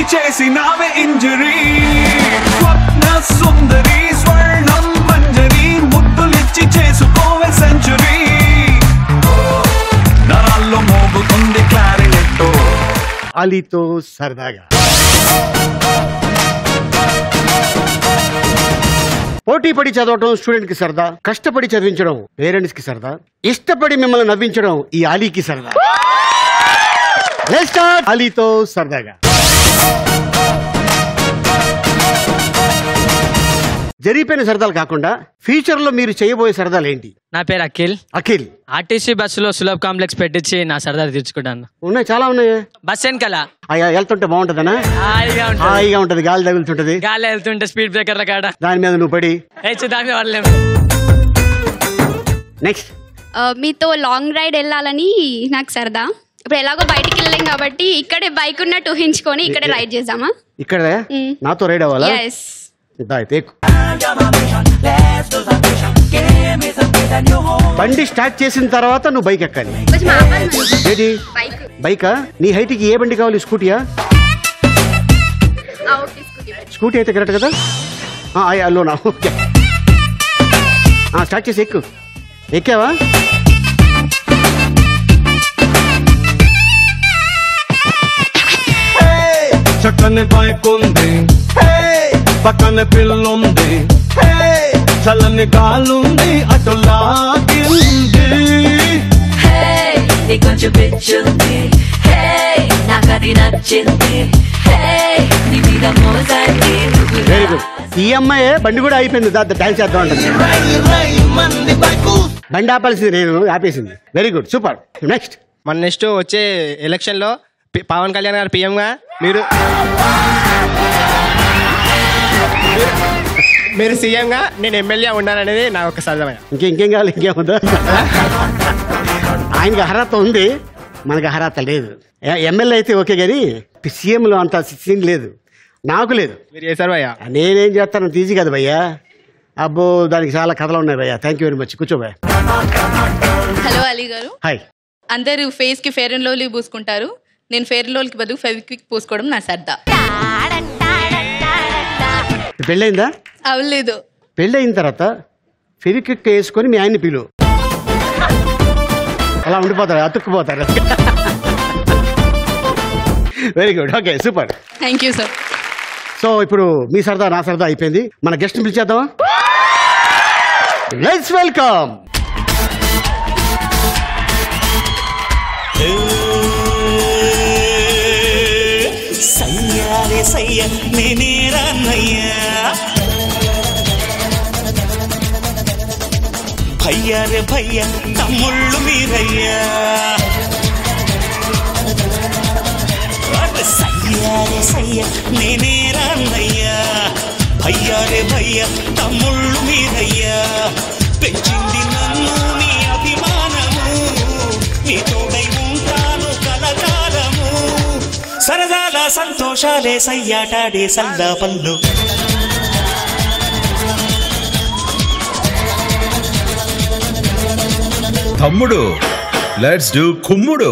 చేసినావే injury స్వప్న సుందరి స్వర్ణం మంజరి ముద్దులిచ్చి చేసుకోవే century నరాల్లో మోగుతుంది క్లారినెట్టో అలీతో సరదాగా పోటీ పడి చదవటం స్టూడెంట్ కి సరదా కష్టపడి చదివించడం పేరెంట్స్ కి సరదా ఇష్టపడి మిమ్మల్ని నవ్వించడం ఈ అలీకి సరదా Let's start అలీతో సరదాగా జరిగిపోయిన సరదాలు కాకుండా ఫ్యూచర్ లో మీరు చేయబోయే సరదాలు ఏంటి నా పేరు అఖిల్ అఖిల్ ఆర్టీసీ బస్సులో సులభ్ కాంప్లెక్స్ పెట్టించి నా సరదా తీర్చుకుంటాను ఉన్నాయి చాలా ఉన్నాయి బస్ వెనకాల అయ్యా వెళ్తుంటే బాగుంటదనా హాయిగా ఉంటుంది హాయిగా ఉంటది గాలి తగులుతుంటది గాలి వెళ్తుంటే స్పీడ్ బ్రేకర్ల కాడ దాని మీద నువ్వు పడి హెచ్చు దాని వాళ్ళేమో నెక్స్ట్ ఆ, మీతో లాంగ్ రైడ్ వెళ్ళాలని నాకు సరదా ఇప్పుడు ఎలాగో బయటికి వెళ్ళలేం కాబట్టి ఇక్కడే బైక్ ఉన్నట్టు ఊహించుకొని ఇక్కడే రైడ్ చేద్దామా ఇక్కడ మ్మ్. నాతో రైడ్ అవ్వాలా ఎస్ దా, అయితే ఎక్కు. బండి స్టార్ట్ చేసిన తర్వాత నువ్వు బైక్ ఎక్కాలి కొంచెం ఆపాలి మరి. ఏది బైక్ బైకా నీ హైట్కి ఏ బండి కావాలి స్కూటీయా ఆ, ఓకే, స్కూటీ బైక్. స్కూటీ అయితే కరెక్ట్ కదా ఆ, అయ్యా, లోనా ఓకే ఆ, స్టార్ట్ చేసి ఎక్కు ఎక్కావా చక్కని బైక్ ఉంది పక్కన పిల్లుంది చల్లని గాలుంది అటు లాగింది Hey, నీ కొంచెం పిచ్చుంది Hey, నాకది నచ్చింది Hey, నీ మీద మోసానికి వెరీ గుడ్ ఈ అమ్మాయి బండి కూడా అయిపోయింది దాంతో డాన్స్ చేద్దాం అంటుంది బండి ఆపాల్సింది నేను ఆపేసింది వెరీ గుడ్ సూపర్ నెక్స్ట్ మన నెక్స్ట్ వచ్చే ఎలక్షన్ లో పి- పవన్ కళ్యాణ్ గారు పిఎం గా మీరు మీరు సీఎం గా నేను ఎమ్మెల్యే ఉండాలనేది నా ఒక సరదమైన ఇంకే ఇంకేం కావాలి ఇంకేముందా ఆయనకి అర్హత ఉంది మనకి అర్హత లేదు ఎ- ఎమ్మెల్యే అయితే ఓకే కానీ సీఎంలో అంత సీన్ లేదు నాకు లేదు మీరు చేశారు భయ్యా నేనేం చేస్తాను తీసి కదా భయ్యా అబ్బో దానికి చాలా కథలు ఉన్నాయి భయ్యా థ్యాంక్ యూ వెరీ మచ్ కూర్చో భయ్యా హలో అలీ గారు హాయ్ అందరూ ఫేస్ కి ఫెయిర్ అండ్ లవ్లీ పూసుకుంటారు నేను ఫెయిర్ అండ్ లవ్లీకి బదులు ఫెవిక్విక్ పూసుకోవడం నా సరదా పెళ్ళయిందా అవలేదు పెళ్ళయిన తర్వాత ఫెవిక్విక్ వేసుకొని మీ ఆయన్ని పిలువు అలా ఉండిపోతారు అతుక్కుపోతారు very good okay super thank you sir so ఇప్పుడు మీ సరదా నా సరదా అయిపోయింది మన గెస్ట్ పిలిచేద్దామా లెట్స్ వెల్కమ్ సయ్యారే సయ్య నేనేరాన్నయ్యా భయ్యారే భయ్య తమ్ముళ్ళు మీరయ్యా అరే సయ్యారే సయ్య నేనేరాన్నయ్యా భయ్యారే భయ్య తమ్ముళ్ళు మీరయ్యా పెంచింది నన్ను నీ అభిమానము నీ తోడై ఉంటాను కలకాలము సరదాల సంతోషాలే సయ్యాటాడే సల్లా పళ్ళు తమ్ముడు లెట్స్ డూ కుమ్ముడు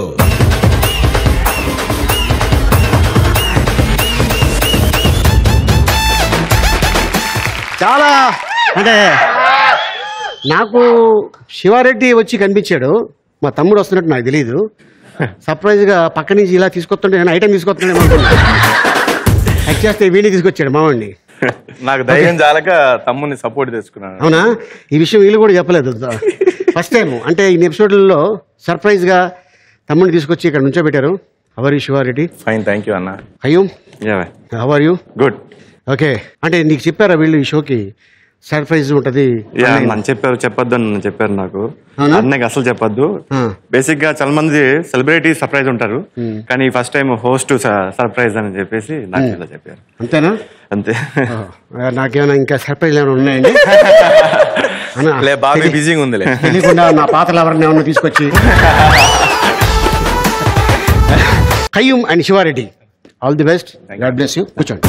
చాలా అంటే నాకు శివారెడ్డి వచ్చి కనిపించాడు మా తమ్ముడు వస్తున్నట్టు నాకు తెలియదు సర్ప్రైజ్ గా పక్క నుంచి ఇలా తీసుకొస్తుంటే నేను ఐటమ్ తీసుకొస్తున్నాను అనుకున్నా యాక్ట్ చేస్తే వీడిని తీసుకొచ్చాడు మావాడిని నాకు ధైర్యం చాలక తమ్ముని సపోర్ట్ చేసుకున్నాను అవునా ఈ విషయం వీళ్ళు కూడా చెప్పలేదు ఫస్ట్ టైం అంటే ఈ ఎపిసోడ్లలో సర్ప్రైజ్ గా తమ్ముడిని తీసుకొచ్చి ఇక్కడ నుంచోబెట్టారు how are you Shiva Reddy fine thank you అన్న అయ్యో yeah how are you good okay అంటే నీకు చెప్పారా వీళ్ళు ఈ షోకి సర్ప్రైజ్ ఉంటది యా నన్ను చెప్పారు చెప్పొద్దు అని నన్ను చెప్పారు నాకు అవునా? అన్నకి అసలు చెప్పొద్దు బేసిక్ గా చాలా మంది సెలబ్రిటీ సర్ప్రైజ్ ఉంటారు కానీ ఫస్ట్ టైం హోస్ట్ సర్ప్రైజ్ అని చెప్పేసి నాకు ఇలా చెప్పారు అంతేనా అంతే ఆ, నాకేమైనా ఇంకా సర్ప్రైజ్ ఏమైనా ఉన్నాయండి అన్నా, లే బాగా తెలి- బిజీగా ఉందిలే తెలియకుండా నా పాతలు ఎవరిని ఏమన్నా తీసుకొచ్చి Qayyum and Shiva Reddy all the best God bless you కూర్చోండి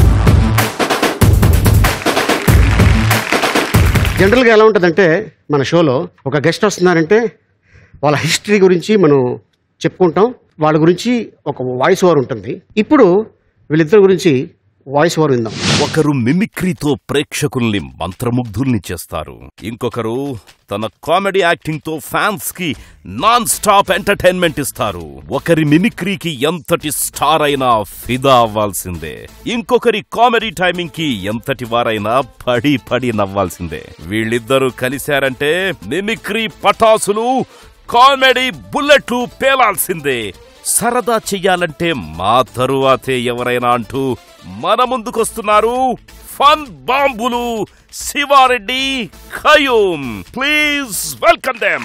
జనరల్గా ఎలా ఉంటుందంటే మన షోలో ఒక గెస్ట్ వస్తున్నారంటే వాళ్ళ హిస్టరీ గురించి మనం చెప్పుకుంటాం వాళ్ళ గురించి ఒక వాయిస్ ఓవర్ ఉంటుంది ఇప్పుడు వీళ్ళిద్దరి గురించి వాయిస్ ఓవర్ విందాం ఒకరు మిమిక్రీతో ప్రేక్షకుల్ని మంత్రముగ్ధుల్ని చేస్తారు ఇంకొకరు తన కామెడీ యాక్టింగ్ తో ఫ్యాన్స్ కి నాన్ స్టాప్ ఎంటర్టైన్మెంట్ ఇస్తారు ఒకరి మిమిక్రీకి ఎంతటి స్టార్ అయినా ఫిదా అవ్వాల్సిందే ఇంకొకరి కామెడీ టైమింగ్ కి ఎంతటి వారైనా పడి పడి నవ్వాల్సిందే వీళ్ళిద్దరూ కలిశారంటే మిమిక్రీ పటాసులు కామెడీ బుల్లెట్లు పేలాల్సిందే సరదా చెయ్యాలంటే మా తరువాతే ఎవరైనా అంటూ మన ముందుకొస్తున్నారు ఫన్ బాంబులు Shiva Reddy Qayyum please welcome them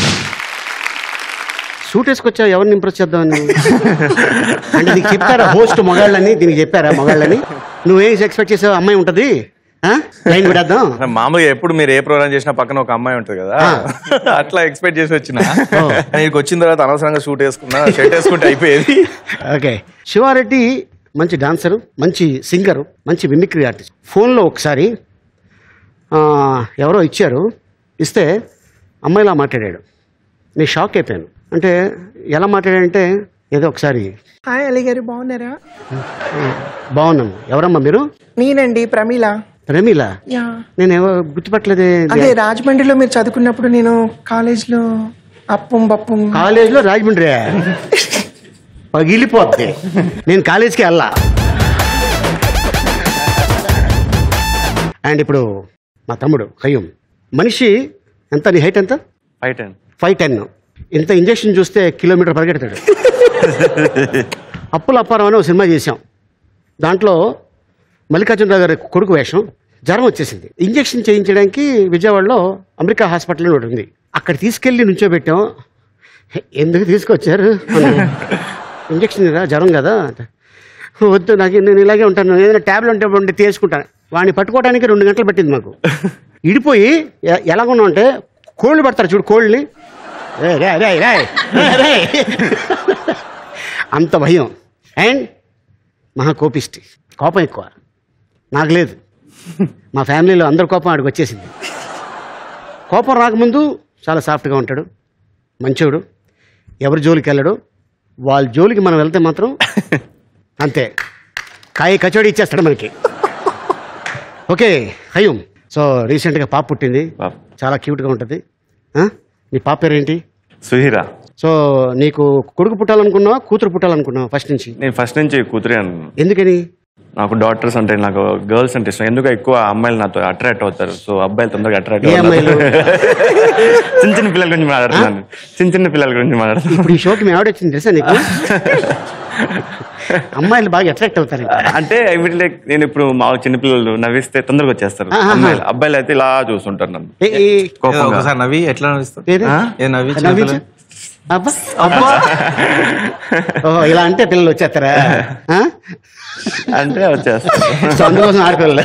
shoot వేసుకొచ్చా ఎవరిని ఇంప్రెస్ చేద్దామని అంటే నీకు చెప్తారా హోస్ట్ మొగాళ్ళని దీనికి చెప్పారా మొగాళ్ళని నువ్వేం ఎక్స్పెక్ట్ చేసావు అమ్మాయి ఉంటది ఆ? లైన్ పెట్టేద్దాం మామూలుగా ఎప్పుడు మీరు ఏ ప్రోగ్రామ్ చేసినా పక్కన ఒక అమ్మాయి ఉంటుంది కదా అట్లా ఎక్స్పెక్ట్ చేసి వచ్చిన ఇక్కడికి వచ్చిన తర్వాత అనవసరంగా షూట్ వేసుకున్నా షర్ట్ వేసుకుంటే అయిపోయేది ఓకే శివారెడ్డి మంచి డాన్సరు మంచి సింగరు మంచి మిమిక్రీ ఆర్టిస్ట్ ఫోన్లో ఒకసారి ఆ, ఎవరో ఇచ్చారు ఇస్తే అమ్మాయిలా మాట్లాడాడు నేను షాక్ అయిపోయాను అంటే ఎలా మాట్లాడాడంటే ఏదో ఒకసారి హాయ్ అలీ గారు బాగున్నారా బాగున్నాను ఎవరమ్మా మీరు నేనండి ప్రమీల ప్రమీల యా నేను ఎవరు గుర్తుపట్టలేదే అదే రాజమండ్రిలో మీరు చదువుకున్నప్పుడు నేను కాలేజ్లో అప్పం బప్పం కాలేజీలో రాజమండ్రి పగిలిపోద్ది నేను కాలేజీకి వెళ్ళా అండ్ ఇప్పుడు మా తమ్ముడు కయ్యం మనిషి ఎంత నీ హైట్ ఎంత ఫైవ్ టెన్ ఫైవ్ టెన్ ఇంత ఇంజక్షన్ చూస్తే కిలోమీటర్ పరిగెడతాడు అప్పుల అప్పారావు అని ఒక సినిమా చేశాం దాంట్లో మల్లికార్జునరావు గారి కొడుకు వేషం జ్వరం వచ్చేసింది ఇంజక్షన్ చేయించడానికి విజయవాడలో అమెరికా హాస్పిటల్ అని ఒకటి ఉంది అక్కడ తీసుకెళ్ళి నుంచోబెట్టాం ఎందుకు తీసుకొచ్చారు అన్నాడు. ఇంజక్షన్ కదా జ్వరం కదా వద్దు నాకు నేను ఇలాగే ఉంటాను ఏదైనా ట్యాబ్లెట్ ఉంటే ఉంటే తీసుకుంటాను వాడిని పట్టుకోవడానికి రెండు గంటలు పట్టింది మాకు ఇడిపోయి ఎ- ఎలాగున్నాం అంటే కోళ్ళు పడతారు చూడు కోళ్ళని రేయ్, రేయ్, రేయ్, రేయ్, రేయ్, రేయ్. అంత భయం అండ్ మహా కోపిష్టి కోపం ఎక్కువ నాకు లేదు మా ఫ్యామిలీలో అందరి కోపం ఆడికి వచ్చేసింది కోపం రాకముందు చాలా సాఫ్ట్గా ఉంటాడు మంచోడు ఎవరి జోలికి వెళ్ళడు వాళ్ళ జోలికి మనం వెళ్తే మాత్రం అంతే కాయ కచోడి ఇచ్చేస్తాడు మనకి ఓకే హయ్యం సో రీసెంట్గా పాప పుట్టింది చాలా క్యూట్గా ఉంటుంది ఆ? నీ పాప పేరేంటి సుహిరా సో నీకు కొడుకు పుట్టాలనుకున్నావా కూతురు పుట్టాలనుకున్నావా ఫస్ట్ నుంచి నేను ఫస్ట్ నుంచి కూతురే అన్నాను ఎందుకని నాకు డాక్టర్స్ అంటే నాకు గర్ల్స్ అంటే ఇష్టం ఎందుకు ఎక్కువ అమ్మాయిలు నాతో అట్రాక్ట్ అవుతారు సో అబ్బాయిలు తొందరగా అట్రాక్ట్ ఏ అమ్మాయిలు? చిన్న చిన్న పిల్లల గురించి మాట్లాడుతున్నాను చిన్న చిన్న పిల్లల గురించి మాట్లాడుతున్నాను ఇప్పుడు ఈ షోకి మీ ఆవిడ వచ్చింది తెలుసా నీకు అమ్మాయిలు బాగా అట్రాక్ట్ అవుతారు ఇంకా. అంటే ఐ మీన్ లైక్ నేను ఇప్పుడు మా చిన్నపిల్లలు నవ్విస్తే తొందరగా వచ్చేస్తారు ఆహా. అమ్మాయిలు అబ్బాయిలు అయితే ఇలా చూస్తుంటారు నన్ను ఏ- ఏ- కోపంగా. ఒకసారి నవ్వి ఎట్లా నవ్విస్తావు ఏది? ఆ? ఏ నవ్వి నవ్వించు. అబ్బా అబ్బా ఓహో ఇలా అంటే పిల్లలు వచ్చేస్తారా ఆ? అంటే వచ్చేస్తారు సో అందుకోసం ఆడపిల్లలు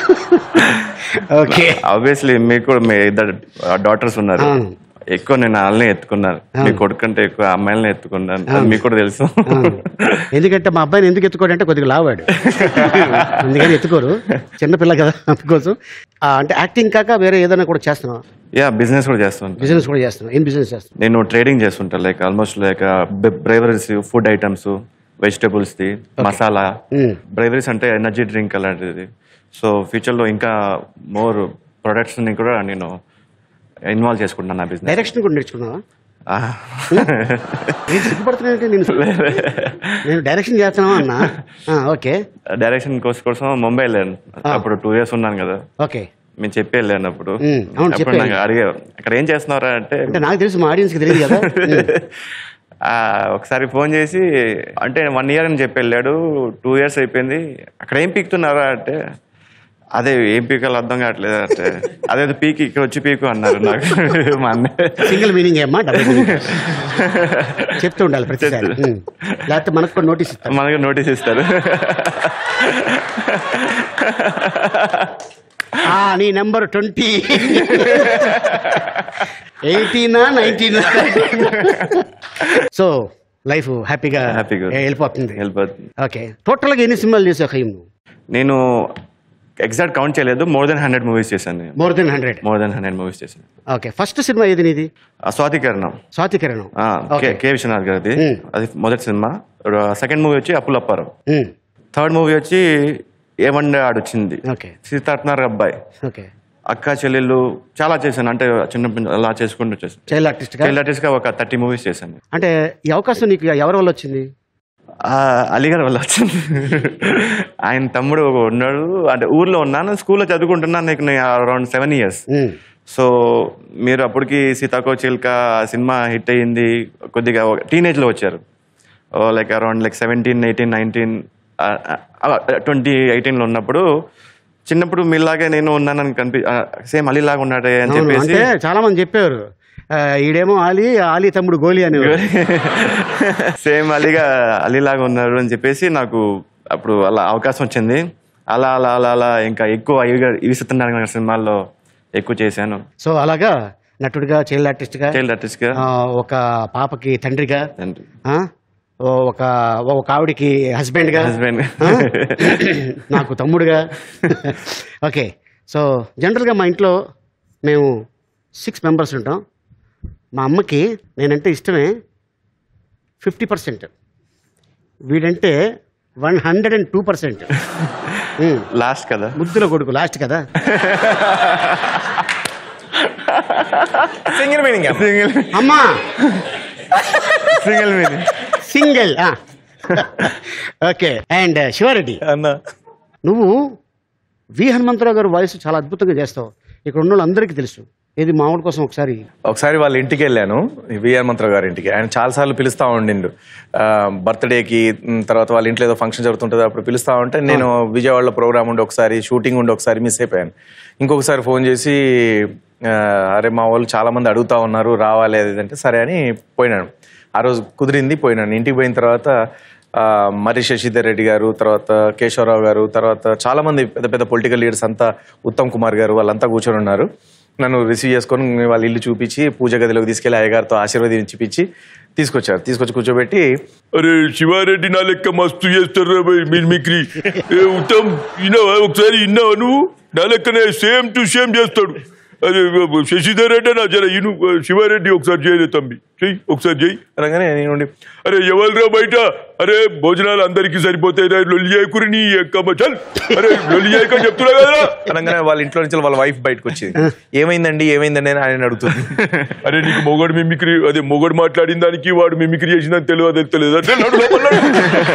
ఓకే ఆబ్వియస్లీ మీకు కూడా మీ ఇద్దరు డాటర్స్ ఉన్నారు అవును. ఎక్కువ నేను వాళ్ళని ఎత్తుకున్నాను అవును. మీ కొడుకు కంటే ఎక్కువ అమ్మాయిలని ఎత్తుకున్నాను అది అవును. మీకు కూడా తెలుసు ఎందుకంటే మా అబ్బాయిని ఎందుకు ఎత్తుకోడు అంటే కొద్దిగా లావాడు అందుకని ఎత్తుకోరు చిన్నపిల్ల కదా అందుకోసం ఆ, అంటే యాక్టింగ్ కాక వేరే ఏదైనా కూడా చేస్తున్నావా యా బిజినెస్ కూడా చేస్తుంటాను బిజినెస్ కూడా చేస్తున్నావు ఏం బిజినెస్ చేస్తున్నావు నేను ట్రేడింగ్ చేస్తుంటాను like almost like breweries food items vegetables the masala hmm. Breweries అంటే ఎనర్జీ డ్రింక్ అలాంటిది సో ఫ్యూచర్ లో ఇంకా మోర్ ప్రొడక్ట్స్ ని కూడా నేను ఇన్వాల్వ్ చేసుకుంటున్నాను నా బిజినెస్ డైరెక్షన్ కూడా నేర్చుకున్నావా నేను సిగ్గుపడుతున్నానంటే నేను నేను డైరెక్షన్ చేస్తున్నావా అన్నా ఆ, ఓకే డైరెక్షన్ కోర్స్ కోసం ముంబై వెళ్ళాను అప్పుడు టూ ఇయర్స్ ఉన్నాను కదా ఓకే మేము చెప్పి వెళ్ళాను అప్పుడు మ్మ్. అవును, అప్పుడు చెప్పాను. నాకు అడిగారు అక్కడ ఏం చేస్తున్నారా అంటే అంటే నాకు తెలుసు మా ఆడియన్స్కి తెలియదు కదా ఆ, ఒకసారి ఫోన్ చేసి అంటే వన్ ఇయర్ అని చెప్పి వెళ్ళాడు టూ ఇయర్స్ అయిపోయింది అక్కడ ఏం పీకుతున్నారా అంటే అదే ఏం పీకాలో అర్థం కావట్లేదు అంటే అదేదో పీకి ఇక్కడ వచ్చి పీకు అన్నారు నాకు మా అన్నయ్య సింగిల్ మీనింగ్ ఏమ్మా డబుల్ మీనింగ్ చెప్తూ ఉండాలి ప్రతిసారి ఉమ్. లేకపోతే మనకు కూడా నోటీస్ ఇస్తారు మనకి నోటీస్ ఇస్తారు ఆ, నీ నెంబర్ ట్వంటీ ఎయిటీనా నైన్టీనా సో లైఫ్ హ్యాపీగా హ్యాపీగా వెళ్ళిపోతుంది వెళ్ళిపోతుంది ఓకే టోటల్గా ఎన్ని సినిమాలు చేసావు ఖయ్యం నువ్వు నేను ఎగ్జాక్ట్ కౌంట్ చేయలేదు మోర్ దెన్ హండ్రెడ్ మూవీస్ చేశాను నేను more than hundred more than hundred movies చేశాను ఓకే ఫస్ట్ సినిమా ఏది నీది ఆ, స్వాతికరణం స్వాతి కిరణం ఆ, Okay. కే- కే విశ్వనాథ్ గారిది అది మొదటి సినిమా సెకండ్ మూవీ వచ్చి అప్పులప్పారం ఉమ్. థర్డ్ మూవీ వచ్చి ఏమండే ఆడొచ్చింది ఓకే సీతాట్నార్ అబ్బాయి ఓకే అక్క చెల్లెళ్ళు చాలా చేశాను అంటే చిన్నప్పటి నుంచి అలా చేసుకుంటూ చేశాను చైల్డ్ ఆర్టిస్ట్ గా చైల్డ్ ఆర్టిస్ట్ గా ఒక థర్టీ మూవీస్ చేశాను అంటే ఈ అవకాశం నీకు ఎవరి వల్ల వచ్చింది ఆ, అలీగర్ వల్ల వచ్చింది ఆయన తమ్ముడు ఉన్నాడు అంటే ఊర్లో ఉన్నాను స్కూల్లో చదువుకుంటున్నాను నీకు అరౌండ్ సెవెన్ ఇయర్స్ సో మీరు అప్పటికి సీతాకో చిల్క సినిమా హిట్ అయ్యింది కొద్దిగా టీనేజ్లో వచ్చారు like around like seventeen eighteen nineteen twenty ఎయిటీన్లో ఉన్నప్పుడు చిన్నప్పుడు మీలాగే నేను ఉన్నానని కనిపి సేమ్ అలీలాగా ఉన్నాడే అని అవును, చెప్పేసి అంటే చాలా మంది చెప్పారు ఆ, ఈడేమో ఆలి ఆలి తమ్ముడు గోలి అని సేమ్ అలీగా అలీలాగా ఉన్నారు అని చెప్పేసి నాకు అప్పుడు అలా అవకాశం వచ్చింది అలా అలా అలా అలా ఇంకా ఎక్కువ ఇవి సత్యనారాయణ సినిమాల్లో ఎక్కువ చేశాను సో అలాగా నటుడిగా చైల్డ్ ఆర్టిస్ట్ గా చైల్డ్ ఆర్టిస్ట్ గా ఆ, ఒక పాపకి తండ్రిగా తండ్రి. ఆ, ఓ- ఒక ఒక ఆవిడికి హస్బెండ్ గా Husband. ఆ, నాకు తమ్ముడుగా ఓకే సో జనరల్గా మా ఇంట్లో మేము సిక్స్ మెంబర్స్ ఉంటాం మా అమ్మకి నేనంటే ఇష్టమే ఫిఫ్టీ పర్సెంట్ వీడంటే one hundred and two percent last కదా ముద్దుల కొడుకు లాస్ట్ కదా సింగిల్ మీనింగ్ సింగిల్ అమ్మా single meaning single okay and Shiva Reddy అన్న నువ్వు వి హనుమంతరావు గారు వాయిస్ చాలా అద్భుతంగా చేస్తావు ఇక్కడ ఉన్న వాళ్ళందరికీ తెలుసు ఇది మామూలు కోసం ఒకసారి ఒకసారి వాళ్ళ ఇంటికి వెళ్ళాను విఆర్ మంత్ర గారి ఇంటికి ఆయన చాలాసార్లు పిలుస్తా ఉండిండు ఆ, బర్త్డేకి ఉమ్, తర్వాత వాళ్ళ ఇంట్లో ఏదో ఫంక్షన్ జరుగుతుంటుంది అప్పుడు పిలుస్తా ఉంటే నేను విజయవాడలో ప్రోగ్రామ్ ఉండి ఒకసారి షూటింగ్ ఉండి ఒకసారి మిస్ అయిపోయాను ఇంకొకసారి ఫోన్ చేసి ఆ, అరే మా వాళ్ళు చాలా మంది అడుగుతా ఉన్నారు రావాలి అది ఇది అంటే సరే అని పోయినాను ఆ రోజు కుదిరింది పోయినాను ఇంటికి పోయిన తర్వాత ఆ, మరి శశిధర్ రెడ్డి గారు తర్వాత కేశవరావు గారు తర్వాత చాలా మంది పెద్ద పెద్ద పొలిటికల్ లీడర్స్ అంతా ఉత్తమ్ కుమార్ గారు వాళ్ళంతా కూర్చొని ఉన్నారు నన్ను రిసీవ్ చేసుకొని వాళ్ళ ఇల్లు చూపించి పూజ గదిలోకి తీసుకెళ్లి అయ్యగారితో ఆశీర్వదించిపించి తీసుకొచ్చారు తీసుకొచ్చి కూర్చోబెట్టి అరే శివారెడ్డి నా లెక్క మస్తు చేస్తారు మీరు మిక్రీ ఏ ఉత్తమ్ విన్నావా ఒకసారి విన్నావా నువ్వు నా లెక్కనే సేమ్ టు సేమ్ చేస్తాడు అరే శశిధర్ రెడ్డి నా జర ఇను శివారెడ్డి ఒకసారి చేయలే తమ్మి చెయ్యి ఒకసారి చెయ్యి అనగానే నేను అరే ఎవరురా బయట అరే భోజనాలు అందరికీ సరిపోతాయి రా, లొల్లి చేయకురి నీ ఎక్కమ్మ చల్ అరే లొల్లి చేయక చెప్తున్నా కదా అనగానే వాళ్ళ ఇంట్లో నుంచి వాళ్ళ వైఫ్ బయటకు వచ్చింది ఏమైందండి ఏమైందండి అని ఆయన అడుగుతుంది అరే నీకు మొగడు మిమిక్రీ అదే మొగడు మాట్లాడిన దానికి వాడు మిమిక్రీ చేసిందని తెలియదు తెలియదు అంటే నడు లోపల నడు.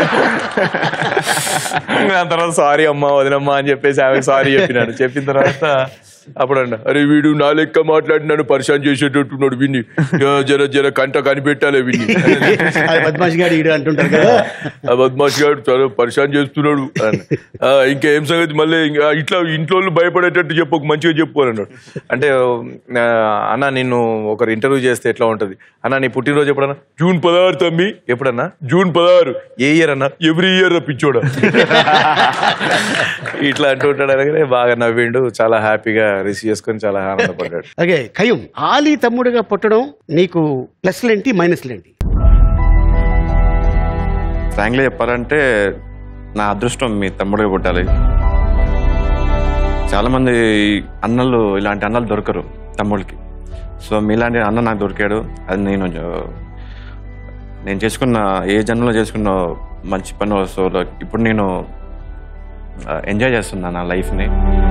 దాని తర్వాత సారీ అమ్మా వదినమ్మా అని చెప్పేసి ఆమె సారీ చెప్పినాడు చెప్పిన తర్వాత అప్పుడు అంట అరే వీడు నా లెక్క మాట్లాడినాడు పరిశాన్ చేసేటట్టున్నాడు విని జర జర కంట కనిపెట్టాలి విని అది బద్మాష్ గారు ఈడు అంటుంటారు కదా ఆ బద్మాష్ గారు చాలా పరిశాన్ చేస్తున్నాడు ఆ, ఇంకా ఏం సంగతి మళ్ళీ ఇంకా ఇట్లా ఇంట్లో వాళ్ళు భయపడేటట్టు చెప్పు ఒక మంచిగా చెప్పు అని అన్నాడు అంటే ఆ, అన్న నిన్ను ఒకరు ఇంటర్వ్యూ చేస్తే ఎట్లా ఉంటది అన్న నీ పుట్టినరోజు ఎప్పుడన్నా జూన్ పదహారు తమ్మి ఎప్పుడన్నా జూన్ పదహారు ఏ ఇయర్ అన్న ఎవ్రీ ఇయర్ పిచ్చోడా ఇట్లా అంటూ ఉంటాడు అనగానే బాగా నవ్విండు చాలా హ్యాపీగా రిసీవ్ చేసుకొని చాలా ఆనందపడ్డాడు ఓకే కయ్యం ఆలి తమ్ముడుగా పుట్టడం నీకు ప్లస్లేంటి మైనస్లేంటి ఫ్రాంక్లీ చెప్పాలంటే నా అదృష్టం మీ తమ్ముడిగా పుట్టాలి చాలామంది అన్నలు ఇలాంటి అన్నలు దొరకరు తమ్ముడికి సో మీలాంటి అన్న నాకు దొరికాడు అది నేను జ- నేను చేసుకున్న ఏ జన్మలో చేసుకున్న మంచి పని సో like ఇప్పుడు నేను ఎంజాయ్ చేస్తున్నా నా లైఫ్ని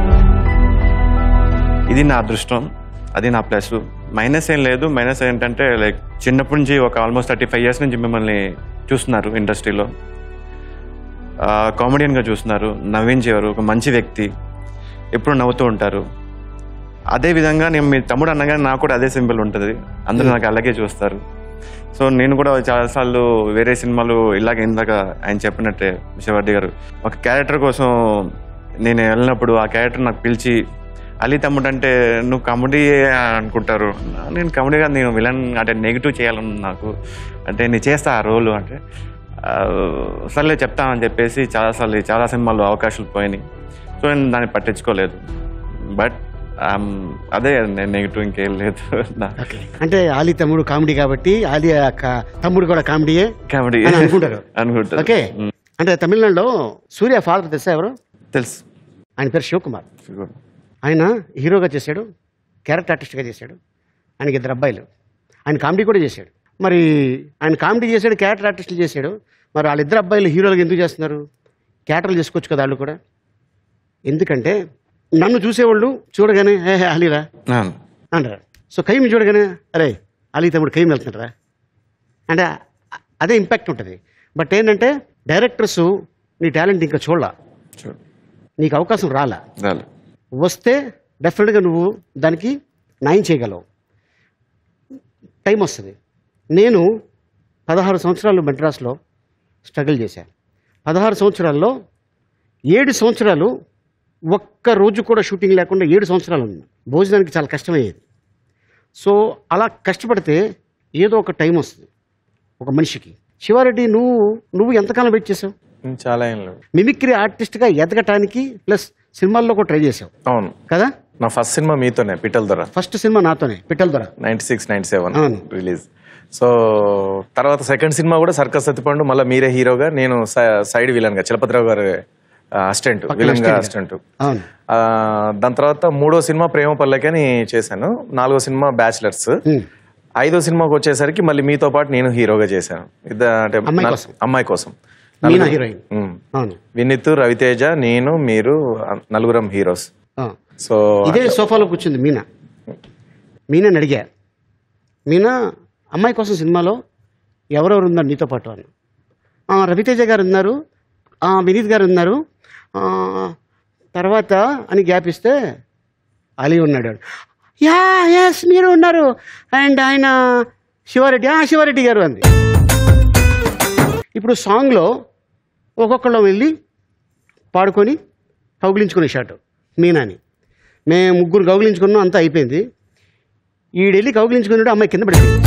ఇది నా అదృష్టం అది నా ప్లస్ మైనస్ ఏం లేదు మైనస్ ఏంటంటే లైక్ చిన్నప్పటి నుంచి ఒక ఆల్మోస్ట్ థర్టీ ఫైవ్ ఇయర్స్ నుంచి మిమ్మల్ని చూస్తున్నారు ఇండస్ట్రీలో కామెడియన్గా చూస్తున్నారు నవ్వించేవారు ఒక మంచి వ్యక్తి ఎప్పుడు నవ్వుతూ ఉంటారు అదే విధంగా నేను మీ తమ్ముడు అనగానే నాకు కూడా అదే సింపుల్ ఉంటుంది అందరూ నాకు అలాగే చూస్తారు సో నేను కూడా చాలాసార్లు వేరే సినిమాలు ఇలాగ ఇందాక ఆయన చెప్పినట్టే శివారెడ్డి గారు ఒక క్యారెక్టర్ కోసం నేను వెళ్ళినప్పుడు ఆ క్యారెక్టర్ నాకు పిలిచి అలీ తమ్ముడు అంటే నువ్వు కామెడీ అనుకుంటారు నేను కామెడీ కాదు నేను విలన్ అంటే నెగిటివ్ చేయాలని నాకు అంటే నేను చేస్తా ఆ రోలు అంటే ఆ, సర్లే చెప్తామని చెప్పేసి చాలాసార్లు చాలా సినిమాల్లో అవకాశాలు పోయినాయి సో నేను దాన్ని పట్టించుకోలేదు బట్ అదే నేను నెగిటివ్ ఇంకేం లేదు నా- అంటే ఆలి తమ్ముడు కామెడీ కాబట్టి ఆలి అక్క తమ్ముడు కూడా కామెడీయే కామెడీ అని అనుకుంటారు అనుకుంటారు ఓకే అంటే తమిళనాడులో సూర్య ఫాదర్ తెలుసా ఎవరు తెలుసు ఆయన పేరు శివకుమార్ ఆయన హీరోగా చేశాడు క్యారెక్టర్ ఆర్టిస్ట్గా చేశాడు ఆయనకి ఇద్దరు అబ్బాయిలు ఆయన కామెడీ కూడా చేశాడు మరి ఆయన కామెడీ చేశాడు క్యారెక్టర్ ఆర్టిస్టులు చేశాడు మరి వాళ్ళిద్దరు అబ్బాయిలు హీరోలుగా ఎందుకు చేస్తున్నారు క్యాటర్లు చేసుకోవచ్చు కదా వాళ్ళు కూడా ఎందుకంటే నన్ను చూసేవాళ్ళు చూడగానే హే హే అలీరా అంటారు సో కైమ్ చూడగానే అరే అలీ తమ్ముడు కైమ్ వెళ్తున్నారా అంటే అ- అదే ఇంపాక్ట్ ఉంటుంది బట్ ఏంటంటే డైరెక్టర్స్ నీ టాలెంట్ ఇంకా చూడాల నీకు అవకాశం రాలా వస్తే డెఫినెట్గా నువ్వు దానికి న్యాయం చేయగలవు టైం వస్తుంది నేను పదహారు సంవత్సరాలు మెడ్రాస్లో స్ట్రగుల్ చేశాను పదహారు సంవత్సరాల్లో ఏడు సంవత్సరాలు ఒక్క రోజు కూడా షూటింగ్ లేకుండా ఏడు సంవత్సరాలు ఉంది భోజనానికి చాలా కష్టమయ్యేది సో అలా కష్టపడితే ఏదో ఒక టైం వస్తుంది ఒక మనిషికి శివారెడ్డి నువ్వు నువ్వు ఎంతకాలం వెయిట్ చేసావు చాలా ఏం లేవు మిమిక్రీ ఆర్టిస్ట్గా ఎదగటానికి ప్లస్ సినిమాల్లో కూడా ట్రై చేసావు అవును కదా నా ఫస్ట్ సినిమా మీతోనే పిట్టల దొర ఫస్ట్ సినిమా నాతోనే పిట్టల ద్వారా నైన్టీ సిక్స్ నైన్టీ సెవెన్ అవును. రిలీజ్ సో తర్వాత సెకండ్ సినిమా కూడా సర్కస్ సత్తిపండు మళ్ళీ మీరే హీరోగా నేను స- సైడ్ విలన్ గా చలపతిరావు గారు అసిస్టెంట్ పక్కన విలన్ గా assistant గా. అసిస్టెంట్ అవును ఆ, దాని తర్వాత మూడో సినిమా ప్రేమ పల్లకి అని చేశాను నాలుగో సినిమా బ్యాచిలర్స్ ఐదో సినిమాకి వచ్చేసరికి మళ్ళీ మీతో పాటు నేను హీరోగా చేశాను ఇద్ద- అంటే అమ్మాయి నా- కోసం. అమ్మాయి కోసం మీనా నలుగురు- హీరోయిన్ ఉమ్. అవును వినీత్ రవితేజ నేను మీరు ఆ, నలుగురం హీరోస్ ఆ. సో ఇదే సోఫాలో కూర్చుంది మీనా మీనాని అడిగా మీనా అమ్మాయి కోసం సినిమాలో ఎవరెవరు ఉన్నారు నీతో పాటు అని "ఆ, రవితేజ గారు ఉన్నారు ఆ, వినీత్ గారు ఉన్నారు ఆ, తర్వాత అని గ్యాప్ ఇస్తే అలీ ఉన్నాడు యా ఎస్ మీరు ఉన్నారు అండ్ ఆయన శివారెడ్డి ఆ శివారెడ్డి గారు అంది ఇప్పుడు సాంగ్లో ఒక్కొక్కళ్ళం వెళ్ళి పాడుకొని కౌగిలించుకునే షాట్ మీనాని మేము ముగ్గురు కౌగిలించుకున్నాం అంతా అయిపోయింది ఈడెళ్ళి కౌగిలించుకున్నాడు అమ్మాయి కింద పడిపోయింది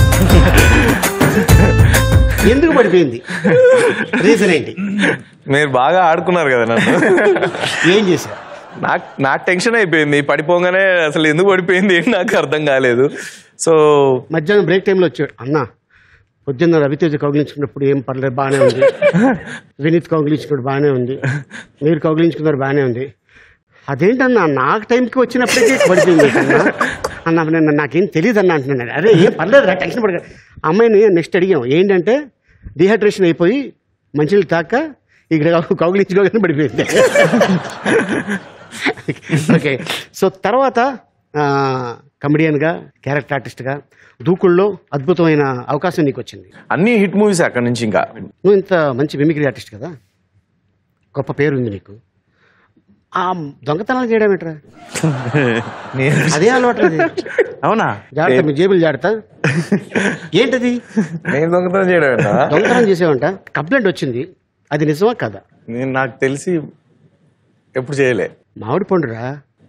ఎందుకు పడిపోయింది రీజన్ ఏంటి మీరు బాగా ఆడుకున్నారు కదా నన్ను ఏం చేశారు నాకు నాకు టెన్షన్ అయిపోయింది పడిపోగానే అసలు ఎందుకు పడిపోయింది ఏంటి నాకు అర్థం కాలేదు సో మధ్యాహ్నం బ్రేక్ టైంలో వచ్చాడు అన్న పొద్దున్న రవితేజ కౌగిలించుకున్నప్పుడు ఏం పర్లేదు బాగానే ఉంది వినీత్ కౌగిలించుకున్నప్పుడు బాగానే ఉంది మీరు కౌగిలించుకున్నారు బాగానే ఉంది అదేంటన్నా నాకు టైంకి వచ్చినప్పటికీ పడిపోయింది అన్న అన్న నేను నాకేం తెలియదు అన్న అంటున్నాను అరే ఏం పర్లేదు రా టెన్షన్ పడక అమ్మాయిని నెక్స్ట్ అడిగాం ఏంటంటే డిహైడ్రేషన్ అయిపోయి మంచినీళ్ళు తాక ఇక్కడ కౌగిలించుకోగానే పడిపోయింది ఓకే సో తర్వాత కమెడియన్గా క్యారెక్టర్ ఆర్టిస్ట్గా దూకుల్లో అద్భుతమైన అవకాశం నీకు వచ్చింది అన్ని హిట్ మూవీస్ అక్కడ నుంచి ఇంకా నువ్వు ఇంత మంచి మిమిక్రీ ఆర్టిస్ట్ కదా గొప్ప పేరు ఉంది నీకు ఆ దొంగతనాలు చేయడం ఏంట్రా అదే అలవాటు అది అవునా జాగ్రత్త మీ జేబులు జాగ్రత్త ఏంటది నేను దొంగతనం చేయడం ఏంటా? దొంగతనం చేసేవంట కంప్లైంట్ వచ్చింది అది నిజమా కదా నేను నాకు తెలిసి ఎప్పుడు చేయలే మామిడి పండురా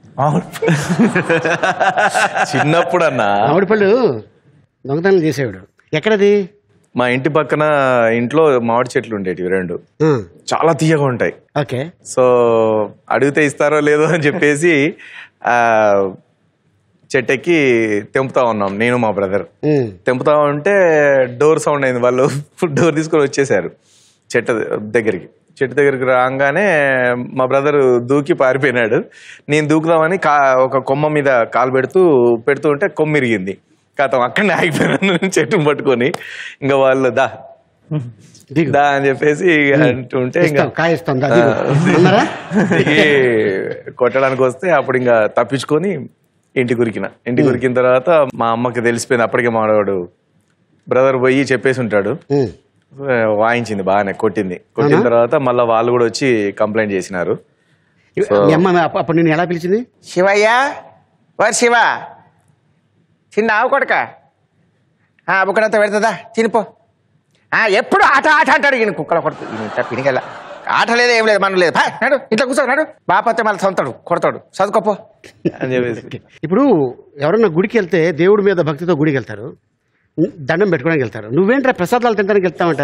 చిన్నప్పుడు అన్నా మామిడి పళ్ళు దొంగతనం చేసేవాడు ఎక్కడది మా ఇంటి పక్కన ఇంట్లో మామిడి చెట్లు ఉండేటివి రెండు ఆ, చాలా తీయగా ఉంటాయి ఓకే సో అడిగితే ఇస్తారో లేదో అని చెప్పేసి ఆ చెట్టెక్కి తెంపుతా ఉన్నాం నేను మా బ్రదర్ ఉమ్, తెంపుతా ఉంటే డోర్ సౌండ్ అయింది వాళ్ళు డోర్ తీసుకొని వచ్చేసారు చెట్టు దగ్గరికి చెట్టు దగ్గరికి రాగానే మా బ్రదర్ దూకి పారిపోయినాడు నేను దూకుదామని కా ఒక కొమ్మ మీద కాలు పెడుతూ పెడుతూ ఉంటే కొమ్మ ఇరిగింది కాతం అక్కడనే ఆగిపోయినాను చెట్టును పట్టుకొని ఇంకా వాళ్ళు దా దా అని చెప్పేసి అంటుంటే ఇంకా ఇస్తాం, కాయ ఇస్తాం, దా, దిగు. అన్నారా? దిగి కొట్టడానికి వస్తే అప్పుడు ఇంకా తప్పించుకొని ఇంటికి ఉరికిన ఇంటికి ఉరికిన తర్వాత మా అమ్మకి తెలిసిపోయింది అప్పటికే మావాడు బ్రదర్ పోయి చెప్పేసి ఉంటాడు ఉమ్. వాయించింది బాగానే కొట్టింది కొట్టిన అవునా? తర్వాత మళ్ళీ వాళ్ళు కూడా వచ్చి కంప్లైంట్ చేసినారు సో- మీ అమ్మ అప్ప- అప్పుడు నేను ఎలా పిలిచింది శివయ్య వారు శివ చిన్న ఆవు కొడక బుక్కడంతా పెడుతుందా తినిపో ఆ, ఎప్పుడు ఆట ఆట అంటాడు ఈయన కుక్కల కొడుకు ఈయన పినిగల ఆట లేదు ఏం లేదు మనం లేదు పా, నడు ఇంట్లో కూర్చో నడు బాపతే మళ్ళీ సొంతాడు కొడతాడు చదువుకోపో అని చెప్పేసి ఇప్పుడు ఎవరన్నా గుడికి వెళ్తే దేవుడి మీద భక్తితో గుడికి వెళ్తారు దండం పెట్టుకోవడానికి వెళ్తారు నువ్వేంట్రా ప్రసాదాలు తినడానికి వెళ్తామంట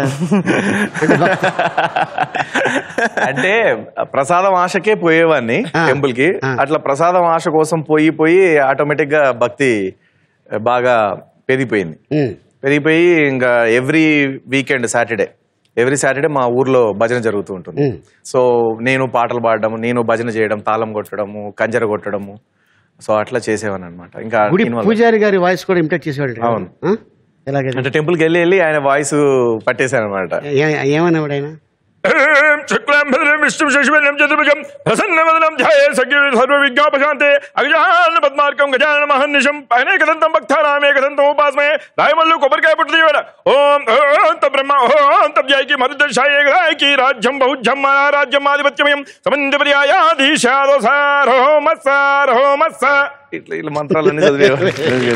అంటే ప్రసాదం ఆశకే పోయేవాడిని టెంపుల్ కి అట్లా ప్రసాదం ఆశ కోసం పోయి పోయి ఆటోమేటిక్ గా భక్తి బాగా పెరిగిపోయింది పెరిగిపోయి ఇంకా every weekend Saturday every Saturday మా ఊర్లో భజన జరుగుతూ ఉంటుంది సో నేను పాటలు పాడడం నేను భజన చేయడం తాళం కొట్టడము కంజర కొట్టడము సో అట్లా చేసేవాని అనమాట ఇంకా గుడి involve- పూజారి గారి వాయిస్ కూడా ఇమిటేట్ చేసేవాడు అవును. ఆ? ఎలాగే అంటే టెంపుల్ కి వెళ్ళి వెళ్ళి ఆయన వాయిస్ పట్టేశాను అనమాట ఏ- ఏమనేవాడు ఆయన ఏం శుక్లాంబరం విష్ణు శశివనం చతుర్భుజం ప్రసన్నవదనం ధ్యాయే సఖ్య సర్వ విజ్ఞాపశాంతే అగజాన పద్మార్కం గజాన మహర్నిశం అనేకదంతం భక్తానామేకదంతం ఉపాసమే రాయమల్లు కొబ్బరికాయ పుట్టు ఓం ఓం త బ్రహ్మ ఓం త వ్యాయకి మరుదశాయే గాయకి రాజ్యం బౌద్ధం రాజ్యం ఆధిపత్యమయం సమంత పర్యాయాధీశారో మత్సారో మత్స ఇట్లా ఇట్లా మంత్రాలన్నీ చదివేవాడు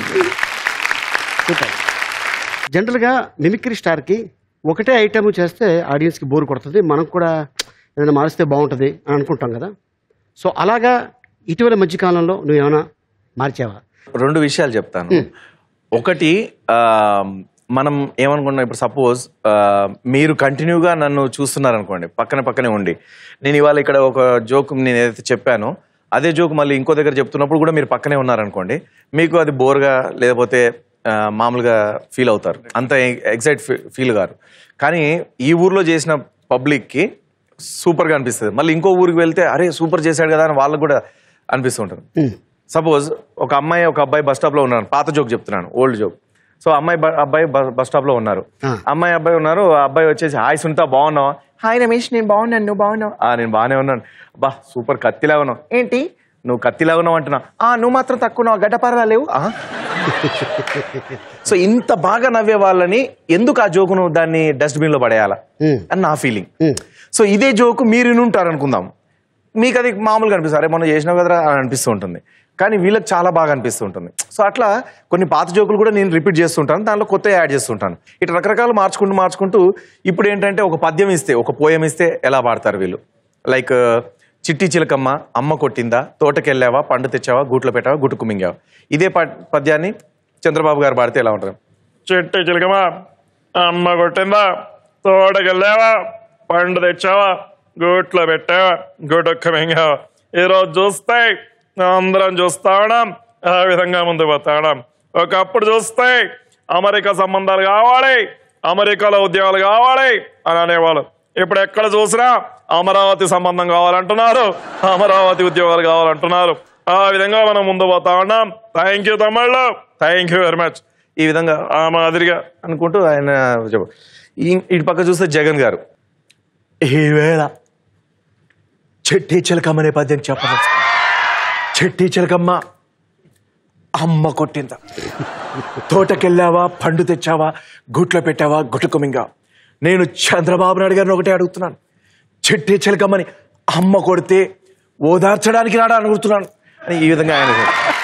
సూపర్ జనరల్గా మిమిక్రీ స్టార్కి ఒకటే ఐటమ్ చేస్తే ఆడియన్స్కి బోర్ కొడుతుంది మనం కూడా ఏదైనా మారిస్తే బాగుంటుంది అని అనుకుంటాం కదా సో అలాగా ఇటీవల మధ్యకాలంలో నువ్వు ఏమైనా మార్చావా రెండు విషయాలు చెప్తాను ఒకటి ఆ, మనం ఏమనుకున్నాం ఇప్పుడు సపోజ్ మీరు కంటిన్యూగా నన్ను చూస్తున్నారు అనుకోండి పక్కన పక్కనే ఉండి నేను ఇవాళ ఇక్కడ ఒక జోక్ నేను ఏదైతే చెప్పానో అదే జోక్ మళ్ళీ ఇంకో దగ్గర చెప్తున్నప్పుడు కూడా మీరు పక్కనే ఉన్నారనుకోండి మీకు అది బోర్గా లేకపోతే ఆ, మామూలుగా ఫీల్ అవుతారు అంత ఎగ్జైట్ ఫీల్ గారు కానీ ఈ ఊర్లో చేసిన పబ్లిక్కి సూపర్గా అనిపిస్తుంది మళ్ళీ ఇంకో ఊరికి వెళ్తే అరే సూపర్ చేశాడు కదా అని వాళ్ళకు కూడా అనిపిస్తుంటుంది సపోజ్ ఒక అమ్మాయి ఒక అబ్బాయి బస్ స్టాప్ లో ఉన్నారు పాత జోక్ చెప్తున్నాను ఓల్డ్ జోక్ సో అమ్మాయి బ- అబ్బాయి బ- బస్ స్టాప్ లో ఉన్నారు అమ్మాయి అబ్బాయి ఉన్నారు ఆ అబ్బాయి వచ్చేసి హాయ్ సునీత బాగున్నావా హాయ్ రమేష్ నేను బాగున్నాను నువ్వు బాగున్నావు ఆ నేను బాగానే ఉన్నాను బా సూపర్ కత్తిలా ఉన్నావు ఏంటి నువ్వు కత్తిలా ఉన్నావు అంటున్నా ఆ నువ్వు మాత్రం తక్కువ ఉన్నావు గడ్డపారలా లేవు ఆ? సో ఇంత బాగా నవ్వే వాళ్ళని ఎందుకు ఆ జోకును దాన్ని డస్ట్బిన్ లో పడేయాలా అని నా ఫీలింగ్ సో ఇదే జోకు మీరు వినుంటారు అనుకుందాం మీకు అది మామూలుగా అనిపిస్తుంది అరే మనం చేసినావు కదరా అని అనిపిస్తూ ఉంటుంది కానీ వీళ్ళకి చాలా బాగా అనిపిస్తూ ఉంటుంది సో అట్లా కొన్ని పాత జోకులు కూడా నేను రిపీట్ చేస్తుంటాను దానిలో కొత్త యాడ్ చేస్తుంటాను ఇట్లా రకరకాలు మార్చుకుంటూ మార్చుకుంటూ ఇప్పుడు ఏంటంటే ఒక పద్యం ఇస్తే ఒక పోయం ఇస్తే ఎలా పాడతారు వీళ్ళు లైక్ చిట్టి చిలకమ్మ అమ్మ కొట్టిందా తోటకెళ్ళావా పండు తెచ్చావా గూట్లో పెట్టావా గుట్టుకు మింగావా ఇదే ప- పద్యాన్ని చంద్రబాబు గారు పాడితే ఎలా ఉంటుంది చెట్టు చిలకమా అమ్మ కొట్టిందా తోటకెళ్ళావా పండు తెచ్చావా గూట్లో పెట్టావా గుడొక్క మింగావా ఈరోజు చూస్తే అందరం చూస్తా ఉన్నాం ఆ విధంగా ముందు పోతా ఉన్నాం ఒకప్పుడు చూస్తే అమెరికా సంబంధాలు కావాలి అమెరికాలో ఉద్యోగాలు కావాలి అని అనేవాళ్ళు ఇప్పుడు ఎక్కడ చూసినా అమరావతి సంబంధం కావాలంటున్నారు అమరావతి ఉద్యోగాలు కావాలంటున్నారు ఆ విధంగా మనం ముందు పోతా ఉన్నాం థ్యాంక్ యూ తమిళ్ళు థ్యాంక్ యూ వెరీ మచ్ ఈ విధంగా ఆ మాదిరిగా అనుకుంటూ ఆయన చెప్ప ఈ- ఇటు పక్క చూస్తే జగన్ గారు ఈ వేళ చెట్టి చిలకమ్మ అనే పద్యం చెప్పవచ్చు చెట్టి చిలకమ్మ అమ్మ కొట్టిందా తోటకెళ్ళావా పండు తెచ్చావా గుట్లో పెట్టావా గుట్టుకు మింగా నేను చంద్రబాబు నాయుడు గారిని ఒకటే అడుగుతున్నాను చెట్టి చిలకమ్మని అమ్మ కొడితే ఓదార్చడానికి రాడా అని అడుగుతున్నాను అని ఈ విధంగా ఆయన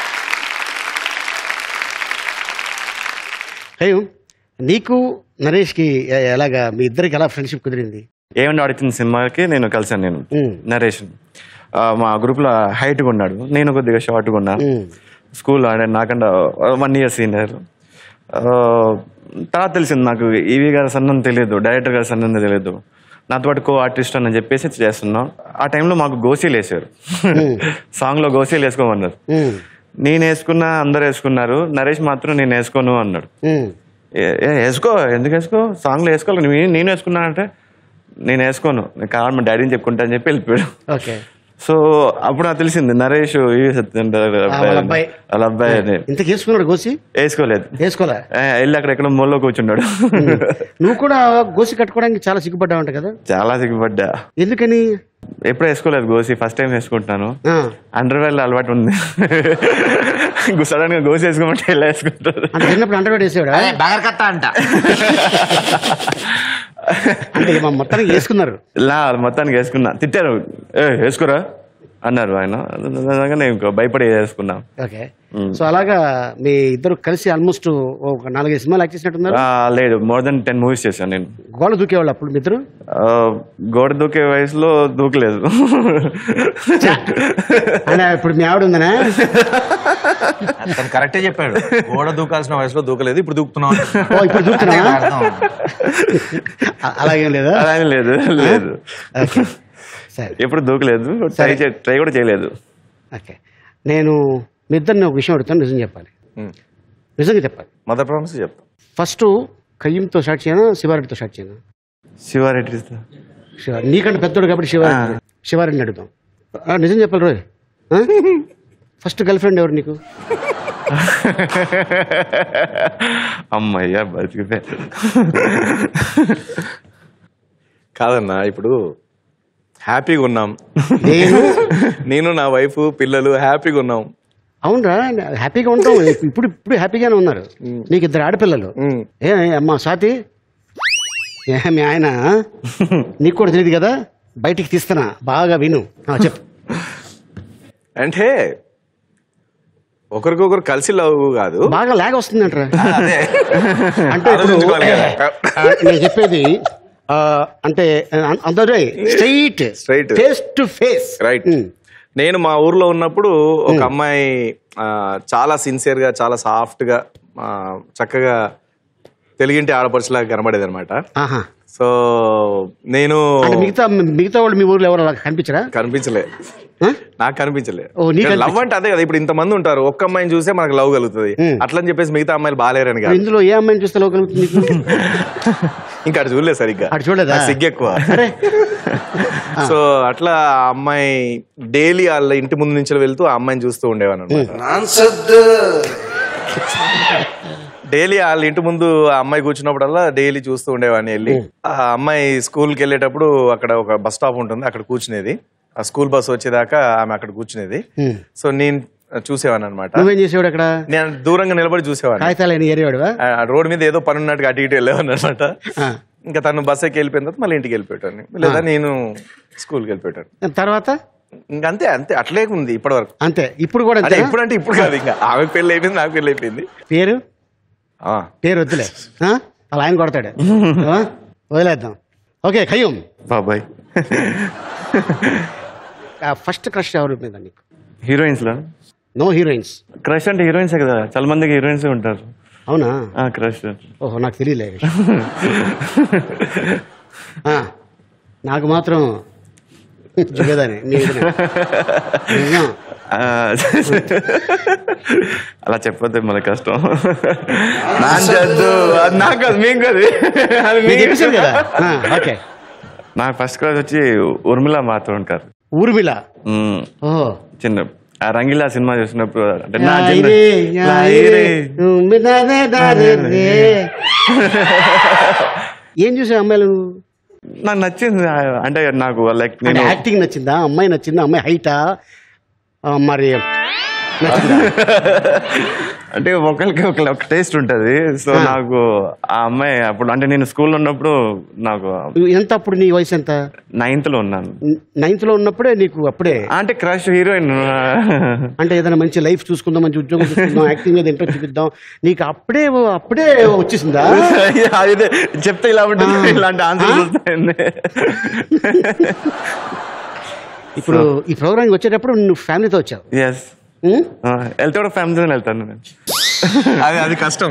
అయ్యో నీకు నరేష్కి ఎ- ఎలాగా మీ ఇద్దరికి ఎలా ఫ్రెండ్షిప్ కుదిరింది ఏమన్నా ఆడుతున్న సినిమాకి నేను కలిసాను నేను నరేష్ ఆ, మా గ్రూప్ లో హైట్ గా ఉన్నాడు నేను కొద్దిగా షార్ట్ గా ఉన్నా స్కూల్ ఆడే నాకన్నా వన్ ఇయర్ సీనియర్ తర్వాత తెలిసింది నాకు ఈవీ గారి సన్నం తెలియదు డైరెక్టర్ గారి సన్నం తెలియదు నాతో పాటు కో ఆర్టిస్ట్ అని చెప్పేసి చేస్తున్నాం ఆ టైంలో మాకు గోసీలు వేసారు సాంగ్ లో గోసీలు వేసుకోమన్నారు నేను వేసుకున్నా అందరు వేసుకున్నారు నరేష్ మాత్రం నేను వేసుకోను అన్నాడు ఏ- ఏ, వేసుకో ఎందుకు వేసుకో సాంగ్లో వేసుకోవాలి నువ్వు నేను వేసుకున్నానంటే నేను వేసుకోను నేను కావాలి మా డాడీని చెప్పుకుంటా అని చెప్పి వెళ్ళిపోయాడు ఓకే సో అప్పుడు నాకు తెలిసింది నరేష్ ఈ సత్యం వాళ్ళ అబ్బాయి. వాళ్ళ అబ్బాయి అని ఇంతకు వేసుకున్నాడు గోసి వేసుకోలేదు వేసుకోలే ఏ, వెళ్ళి అక్కడ ఎక్కడ మూలలో కూర్చున్నాడు నువ్వు కూడా గోసి కట్టుకోవడానికి చాలా సిగ్గుపడ్డావంట కదా చాలా సిగ్గుపడ్డా ఎందుకని ఎప్పుడు వేసుకోలేదు గోసి ఫస్ట్ టైం వేసుకుంటున్నాను ఆ. అండర్ వేర్ అలవాటు ఉంది సడన్ గా గోసి వేసుకోమంటే ఎలా వేసుకుంటారు అంటే చిన్నప్పుడు అండర్ వేసేవాడా బగరకట్ట అంట అంటే మా మొత్తానికి వేసుకున్నారు లా మొత్తానికి వేసుకున్నా తిట్టారు ఏ వేసుకోరా అన్నారు ఆయన అందుకని నేను ఇంకా భయపడి వేసుకున్నా ఓకే సో అలాగా మీ ఇద్దరు కలిసి ఆల్మోస్ట్ ఒక నాలుగైదు సినిమాలు యాక్ట్ చేసినట్టున్నారు ఆ, లేదు మోర్ దెన్ టెన్ మూవీస్ చేశాను నేను గోడ దూకేవాళ్ళు అప్పుడు మీ ఇద్దరు ఆ, గోడ దూకే వయసులో దూకలేదు ఆయన ఇప్పుడు మీ ఆవిడ ఉందనే అతను కరెక్టే చెప్పాడు గోడ దూకాల్సిన వయసులో దూకలేదు ఇప్పుడు దూకుతున్నాం ఓ ఇప్పుడు దూకుతున్నావా? అదే అర్థం. అ- అలాగేం లేదా అలాగే లేదు లేదు ఓకే సరే ఎప్పుడు దూకలేదు ట్రై చే- ట్రై కూడా చేయలేదు ఓకే నేను మీ ఇద్దరిని ఒక విషయం అడుగుతాను నిజం చెప్పాలి నిజంగా చెప్పాలి మదర్ ప్రామిస్ చెప్తాం ఫస్ట్ కయ్యంతో స్టార్ట్ చేయనా శివారెడ్డితో స్టార్ట్ చేయనా శివారెడ్డి శివ నీకంటే పెద్దోడు కాబట్టి శివారెడ్డి శివారెడ్డిని అడుగుతాం ఆ, నిజం చెప్పాలి రోయ్ ఆ? ఫస్ట్ గర్ల్ ఫ్రెండ్ ఎవరు నీకు అమ్మయ్యా బతికితే కాదన్నా ఇప్పుడు హ్యాపీగా ఉన్నాం నేను నా వైఫ్ పిల్లలు హ్యాపీగా ఉన్నాం అవునరా హ్యాపీగా ఉంటాం ఇప్పుడు ఇప్పుడు హ్యాపీగానే ఉన్నారు నీకు ఇద్దరు ఆడపిల్లలు ఏ అమ్మా స్వాతి ఏ మీ ఆయన నీకు కూడా తెలియదు కదా బయటికి తీస్తున్నా బాగా విను ఆ, చెప్పు అంటే ఒకరికొకరు కలిసి లవ్ కాదు బాగా లాగ్ వస్తుందంటరా అదే. అంటే ఇప్పుడు ఆలోచించుకోవాలి కదా. ఆ, నేను చెప్పేది ఆ, అంటే అ- అందరూ straight Straight. Face to face right నేను మా ఊర్లో ఉన్నప్పుడు ఒక అమ్మాయి ఆ, చాలా సిన్సియర్ గా చాలా సాఫ్ట్ గా ఆ, చక్కగా తెలుగింటి ఆడపడుచులాగా కనబడేది అనమాట ఆహా సో నేను అంటే మిగతా మిగతా వాళ్ళు మీ ఊర్లో ఎవరు అలా కనిపించరా కనిపించలే నాకు కనిపించలే ఓ, నీకు లవ్ అంటే అదే కదా ఇప్పుడు ఇంత మంది ఉంటారు ఒక్క అమ్మాయిని చూసే మనకు లవ్ కలుగుతుంది అట్లా అని చెప్పేసి మిగతా అమ్మాయిలు బాగాలేరని కాదు ఇందులో ఏ అమ్మాయిని చూస్తే లోకల్ నీకు ఇంకా అటు చూడలేదు సరిగ్గా అటు చూడలేదా? నాకు సిగ్గు ఎక్కువ సో అట్లా ఆ అమ్మాయి డైలీ వాళ్ళ ఇంటి ముందు నుంచి వెళ్తూ ఆ అమ్మాయిని చూస్తూ ఉండేవాను డైలీ వాళ్ళ ఇంటి ముందు ఆ అమ్మాయి కూర్చున్నప్పుడల్లా డైలీ చూస్తూ ఉండేవాడిని వెళ్ళి ఆ అమ్మాయి స్కూల్కి వెళ్ళేటప్పుడు అక్కడ ఒక బస్ స్టాప్ ఉంటుంది అక్కడ కూర్చునేది ఆ స్కూల్ బస్ వచ్చేదాకా ఆమె అక్కడ కూర్చునేది సో నేను చూసేవాను అనమాట నువ్వేం చేసేవాడు అక్కడ నేను దూరంగా నిలబడి చూసేవాడిని కాగితాలు అయిన ఏరేవాడువా ఆ రోడ్ మీద ఏదో పని ఉన్నట్టుగా అటు ఇటు వెళ్ళేవాడిని అనమాట ఇంకా తను బస్ ఎక్కి వెళ్ళిపోయిన తర్వాత మళ్ళీ ఇంటికి వెళ్ళిపోయాను లేదా నేను స్కూల్కి వెళ్ళిపోయాను తర్వాత ఇంకా అంతే అంతే అట్లే ఉంది ఇప్పటి వరకు అంతే ఇప్పుడు కూడా అంటే అంతేనా? ఇప్పుడు అంటే ఇప్పుడు కాదు ఇంకా ఆమె పెళ్లి అయిపోయింది నాకు పెళ్లి అయిపోయింది పేరు ఆ. పేరు వద్దులే ఆ? అలా ఆయన కొడతాడు ఆ? వదిలేద్దాం ఓకే ఖయ్యం బాబాయ్ ఫస్ట్ క్రష్ ఎవరి మీద నీకు హీరోయిన్స్ లా నో హీరోయిన్స్ క్రష్ అంటే హీరోయిన్స్ కదా చాలా మందికి హీరోయిన్స్ ఉంటారు అవునా క్రష్ ఓహో నాకు తెలియలే ఆ, నాకు మాత్రం జుగేదాని నీ ఎదురున. నిజం. అలా చెప్పొద్దు మన కష్టం నా జద్దు అది నాకు కాదు మీకు కాదు అది నీకు చెప్పేశాను కదా ఆ, ఓకే నాకు ఫస్ట్ క్లాస్ వచ్చి ఉర్మిళ మాతోండ్కర్ ఊర్మిళ ఓహో చిన్న ఆ రంగిలా సినిమా చూసినప్పుడు అంటే నా లాయిరే, చిన్న- లాయిరే, లాయిరే. ఉమ్మిదానే దారే రే. ఏం చూసావు అమ్మాయిలు నాకు నచ్చింది అంటే నాకు లైక్ అంటే నేను యాక్టింగ్ నచ్చిందా అమ్మాయి నచ్చిందా అమ్మాయి హైటా మరి అంటే ఒకరికి ఒక ఒక టేస్ట్ ఉంటది సో ఆ. నాకు ఆ అమ్మాయి అప్పుడు అంటే నేను స్కూల్లో ఉన్నప్పుడు నాకు ఎంత అప్పుడు నీ వయసు ఎంత నైన్త్ లో ఉన్నాను నైన్త్ లో ఉన్నప్పుడే నీకు అప్పుడే అంటే క్రష్ హీరోయిన్ అంటే ఏదైనా మంచి లైఫ్ చూసుకుందాం మంచి ఉద్యోగం చూసుకుందాం యాక్టింగ్ మీద ఇంట్రెస్ట్ చూపిద్దాం నీకు అప్పుడే అప్పుడే వచ్చేసిందా అదే చెప్తే ఇలా ఉంటుంది ఇలాంటి ఆన్సర్ వస్తాయండి ఇప్పుడు ఈ ప్రోగ్రామ్ వచ్చేటప్పుడు నువ్వు ఫ్యామిలీతో వచ్చావు ఎస్ వెళ్తే కూడా ఫ్యామిలీతో వెళ్తాను నేను అది అది కష్టం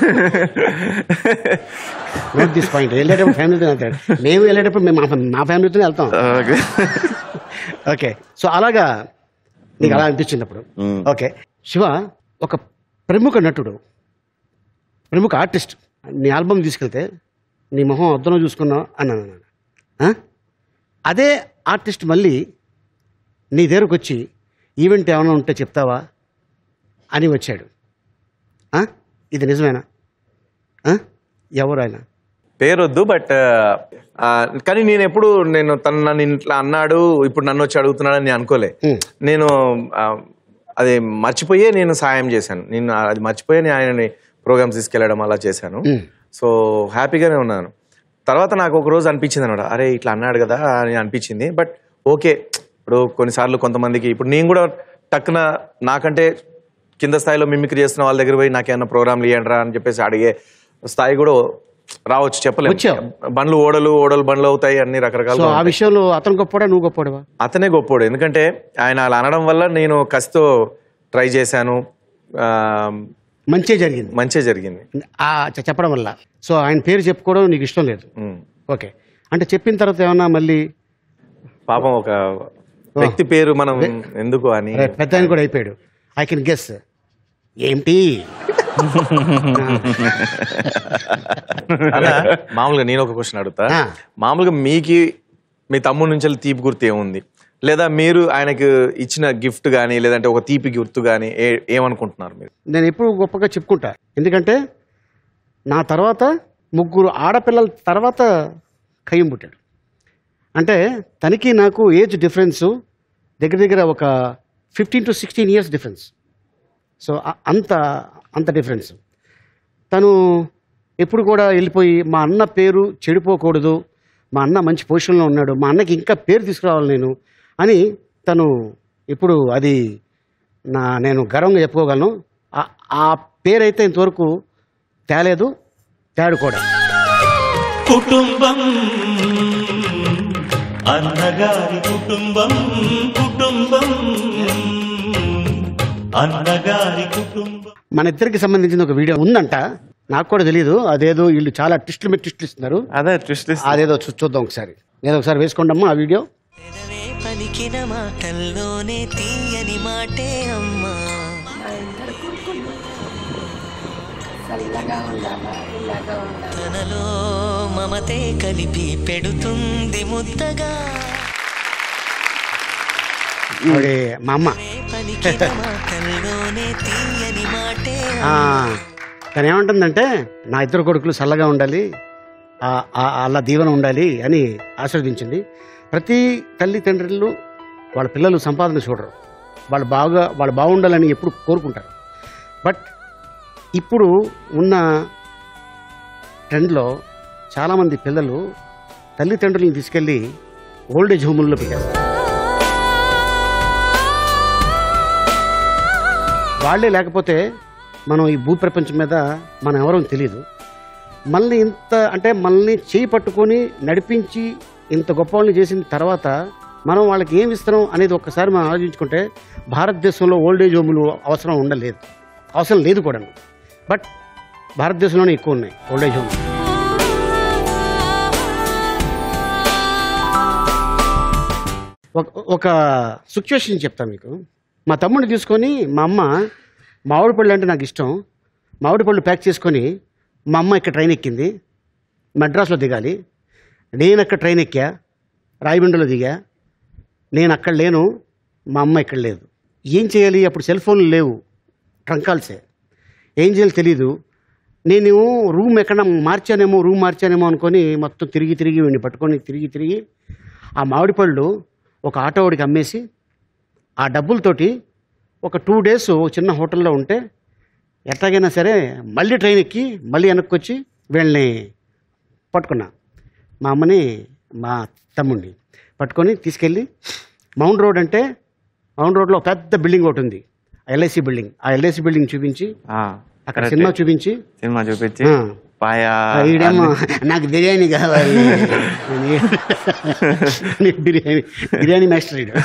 నోట్ దిస్ పాయింట్ వెళ్ళేటప్పుడు ఫ్యామిలీతో వెళ్తాడు మేము వెళ్ళేటప్పుడు మేము మా- మా ఫ్యామిలీతో వెళ్తాం ఓకే సో అలాగా నీకు అలా అనిపించింది అప్పుడు ఓకే శివ ఒక ప్రముఖ నటుడు ప్రముఖ ఆర్టిస్ట్ నీ ఆల్బమ్ తీసుకెళ్తే నీ మొహం అద్దంలో చూసుకున్నావు అన్నాను అన్నాను. ఆ? అదే ఆర్టిస్ట్ మళ్ళీ నీ దగ్గరకు వచ్చి ఈవెంట్ ఏమైనా ఉంటే చెప్తావా అని వచ్చాడు ఆ? ఇది నిజమేనా ఆ? ఎవరు ఆయన పేరొద్దు బట్ కానీ నేను ఎప్పుడు నేను తను నన్ను ఇట్లా అన్నాడు ఇప్పుడు నన్ను వచ్చి అడుగుతున్నాడని నేను అనుకోలే నేను ఆ, అది మర్చిపోయే నేను సాయం చేశాను నేను అది మర్చిపోయే నేను ఆయనని ప్రోగ్రామ్స్ తీసుకెళ్ళడం అలా చేశాను సో హ్యాపీగానే ఉన్నాను తర్వాత నాకు ఒక రోజు అనిపించింది అనమాట అరే ఇట్లా అన్నాడు కదా అని అనిపించింది బట్ ఓకే ఇప్పుడు కొన్నిసార్లు కొంతమందికి ఇప్పుడు నేను కూడా టక్కున నాకంటే కింద స్థాయిలో మిమిక్రీ చేస్తున్న వాళ్ళ దగ్గర పోయి నాకేమన్నా ప్రోగ్రామ్లు ఇవ్వండిరా అని చెప్పేసి అడిగే స్థాయి కూడా రావచ్చు చెప్పలేము బండ్లు ఓడలు ఓడలు బండ్లు అవుతాయి అన్ని సో రకరకాల ఆ విషయంలో అతను గొప్పడా నువ్వు గొప్పవాడవా అతనే గొప్పోడు ఎందుకంటే ఆయన అలా అనడం వల్ల నేను కసితో ట్రై చేశాను ఆ, మంచే జరిగింది మంచే జరిగింది ఆ చె- చెప్పడం వల్ల సో ఆయన పేరు చెప్పుకోవడం నీకు ఇష్టం లేదు ఓకే అంటే చెప్పిన తర్వాత ఏమన్నా మళ్ళీ పాపం ఒక వ్యక్తి పేరు మనం ఎందుకు అని అరే, పెద్ద ఆయన కూడా అయిపోయాడు ఐ కెన్ గెస్ ఏంటి అలా మామూలుగా నేను ఒక క్వశ్చన్ అడుగుతా మామూలుగా మీకు మీ తమ్ముడి నుంచి వెళ్ళి తీపి గుర్తు ఏముంది లేదా మీరు ఆయనకు ఇచ్చిన గిఫ్ట్ కానీ లేదంటే ఒక తీపి గుర్తు కానీ ఏ- ఏమనుకుంటున్నారు మీరు నేను ఎప్పుడు గొప్పగా చెప్పుకుంటా ఎందుకంటే నా తర్వాత ముగ్గురు ఆడపిల్లల తర్వాత కయ్యం పుట్టాడు అంటే తనకి నాకు ఏజ్ డిఫరెన్స్ దగ్గర దగ్గర ఒక fifteen to sixteen years difference so అ- అంత అంత డిఫరెన్స్ తను ఎప్పుడు కూడా వెళ్ళిపోయి మా అన్న పేరు చెడిపోకూడదు మా అన్న మంచి పొజిషన్లో ఉన్నాడు మా అన్నకి ఇంకా పేరు తీసుకురావాలి నేను అని తను ఇప్పుడు అది నా నేను గర్వంగా చెప్పుకోగలను ఆ- ఆ పేరైతే ఇంతవరకు తేలేదు తేడు కూడా కుటుంబం అన్నగారి కుటుంబం కుటుంబం అన్నగారి కుటుంబం మన ఇద్దరికి సంబంధించిన ఒక వీడియో ఉందంట నాకు కూడా తెలియదు అదేదో వీళ్ళు చాలా ట్విస్టులు మీద ట్విస్టులు ఇస్తున్నారు అదే ట్విస్ట్ అదేదో చూ- చూద్దాం ఒకసారి ఏదో ఒకసారి వేసుకోండమ్మా ఆ వీడియో పలికిన మాటల్లోనే తీయని మాటే అమ్మా తనలో మమతే కలిపి పెడుతుంది ముద్దగా ఆవిడ మా అమ్మ పలికిన మాటల్లోనే తీయని మాటే ఆ, తను ఏమంటుందంటే నా ఇద్దరు కొడుకులు చల్లగా ఉండాలి ఆ- ఆ- అలా దీవెన ఉండాలి అని ఆశీర్వదించింది ప్రతి తల్లి తండ్రులు వాళ్ళ పిల్లలు సంపాదన చూడరు వాళ్ళు బాగా వాళ్ళు బాగుండాలని ఎప్పుడు కోరుకుంటారు బట్ ఇప్పుడు ఉన్న ట్రెండ్లో చాలామంది పిల్లలు తల్లిదండ్రులను తీసుకెళ్ళి ఓల్డేజ్ హోముల్లో పెట్టేస్తారు వాళ్ళే లేకపోతే మనం ఈ భూ ప్రపంచం మీద మనం ఎవరో తెలియదు మళ్ళీ ఇంత అంటే మనల్ని చేయి పట్టుకొని నడిపించి ఇంత గొప్ప వాళ్ళని చేసిన తర్వాత మనం వాళ్ళకి ఏమి ఇస్తున్నాం అనేది ఒక్కసారి మనం ఆలోచించుకుంటే భారతదేశంలో ఓల్డేజ్ హోములు అవసరం ఉండలేదు అవసరం లేదు కూడా బట్ భారతదేశంలోనే ఎక్కువ ఉన్నాయి ఓల్డేజ్ హోమ్స్ ఒక ఒక సిచ్యువేషన్ చెప్తాను మీకు మా తమ్ముడిని తీసుకొని మా అమ్మ మామిడి పళ్ళు అంటే నాకు ఇష్టం మామిడి పళ్ళు ప్యాక్ చేసుకొని మా అమ్మ ఇక్కడ ట్రైన్ ఎక్కింది మద్రాసులో దిగాలి నేను అక్కడ ట్రైన్ ఎక్కా రాయమండ్రిలో దిగా నేను అక్కడ లేను మా అమ్మ ఇక్కడ లేదు ఏం చేయాలి అప్పుడు సెల్ ఫోన్లు లేవు ట్రంకాల్సే ఏం చేయాలి తెలీదు నేను రూమ్ ఎక్కడ మార్చానేమో రూమ్ మార్చానేమో అనుకొని మొత్తం తిరిగి తిరిగి వీడిని పట్టుకొని తిరిగి తిరిగి ఆ మామిడి పళ్ళు ఒక ఆటోవాడికి అమ్మేసి ఆ డబ్బులతోటి ఒక టూ డేస్ చిన్న హోటల్లో ఉంటే ఎట్లాగైనా సరే మళ్ళీ ట్రైన్ ఎక్కి మళ్ళీ వెనక్కి వచ్చి వీళ్ళని పట్టుకున్నా మా అమ్మని మా తమ్ముడిని పట్టుకొని తీసుకెళ్ళి మౌంట్ రోడ్ అంటే మౌంట్ రోడ్లో ఒక పెద్ద బిల్డింగ్ ఒకటి ఉంది ఎల్ఐసి బిల్డింగ్ ఆ ఎల్ఐసి బిల్డింగ్ చూపించి అక్కడ correct. సినిమా చూపించి సినిమా చూపించి ఆ. పాయా ఈడేమో నాకు బిర్యానీ కావాలి నీకు బిర్యానీ బిర్యానీ మాస్టర్ ఈడు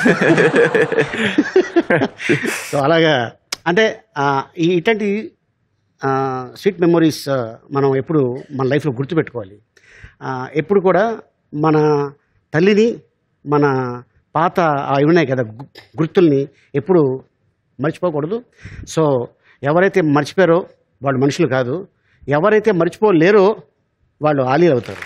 సో అలాగా అంటే ఆ, ఈ ఇట్లాంటి స్వీట్ మెమొరీస్ మనం ఎప్పుడు మన లైఫ్లో గుర్తుపెట్టుకోవాలి ఆ, ఎప్పుడు కూడా మన తల్లిని మన పాత ఆ ఇవి ఉన్నాయి కదా గు- గుర్తుల్ని ఎప్పుడు మర్చిపోకూడదు సో ఎవరైతే మర్చిపోయారో వాళ్ళు మనుషులు కాదు ఎవరైతే మర్చిపోలేరో వాళ్ళు ఆలీలు అవుతారు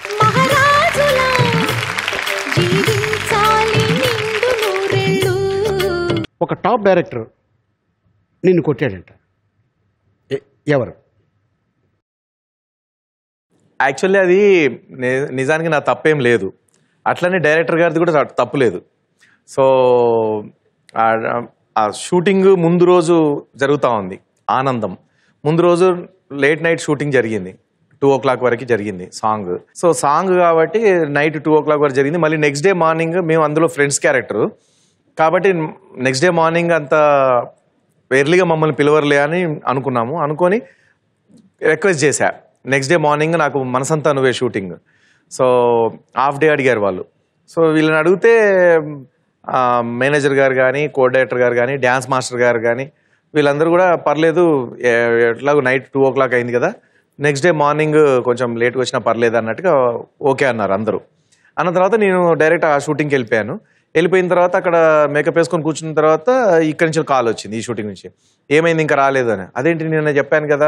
ఒక టాప్ డైరెక్టర్ నిన్ను కొట్టాడంట ఎ- ఎవరు యాక్చువల్లీ అది ని- నిజానికి నా తప్పేం లేదు అట్లనే డైరెక్టర్ గారిది కూడా త- తప్పు లేదు సో ఆ- ఆ షూటింగ్ ముందు రోజు జరుగుతూ ఉంది ఆనందం ముందు రోజు లేట్ నైట్ షూటింగ్ జరిగింది టూ ఓ క్లాక్ వరకు జరిగింది సాంగ్ సో సాంగ్ కాబట్టి నైట్ టూ ఓ క్లాక్ వరకు జరిగింది మళ్ళీ నెక్స్ట్ డే మార్నింగ్ మేము అందులో ఫ్రెండ్స్ క్యారెక్టర్ కాబట్టి నెక్స్ట్ డే మార్నింగ్ అంత ఎర్లీగా మమ్మల్ని పిలవరులే అని అనుకున్నాము అనుకొని రిక్వెస్ట్ చేశా నెక్స్ట్ డే మార్నింగ్ నాకు మనసంతా నువ్వే షూటింగ్ సో హాఫ్ డే అడిగారు వాళ్ళు సో వీళ్ళని అడిగితే మేనేజర్ గారు కానీ కో డైరెక్టర్ గారు కానీ డ్యాన్స్ మాస్టర్ గారు కానీ వీళ్ళందరూ కూడా పర్లేదు ఏ- ఎట్లాగో నైట్ టూ ఓ క్లాక్ అయింది కదా నెక్స్ట్ డే మార్నింగ్ కొంచెం లేట్గా వచ్చినా పర్లేదు అన్నట్టుగా ఓకే అన్నారు అందరూ అన్న తర్వాత నేను డైరెక్ట్ ఆ షూటింగ్కి వెళ్ళిపోయాను వెళ్ళిపోయిన తర్వాత అక్కడ మేకప్ వేసుకొని కూర్చున్న తర్వాత ఇక్కడి నుంచి కాల్ వచ్చింది ఈ షూటింగ్ నుంచి ఏమైంది ఇంకా రాలేదు అని అదేంటి నేను చెప్పాను కదా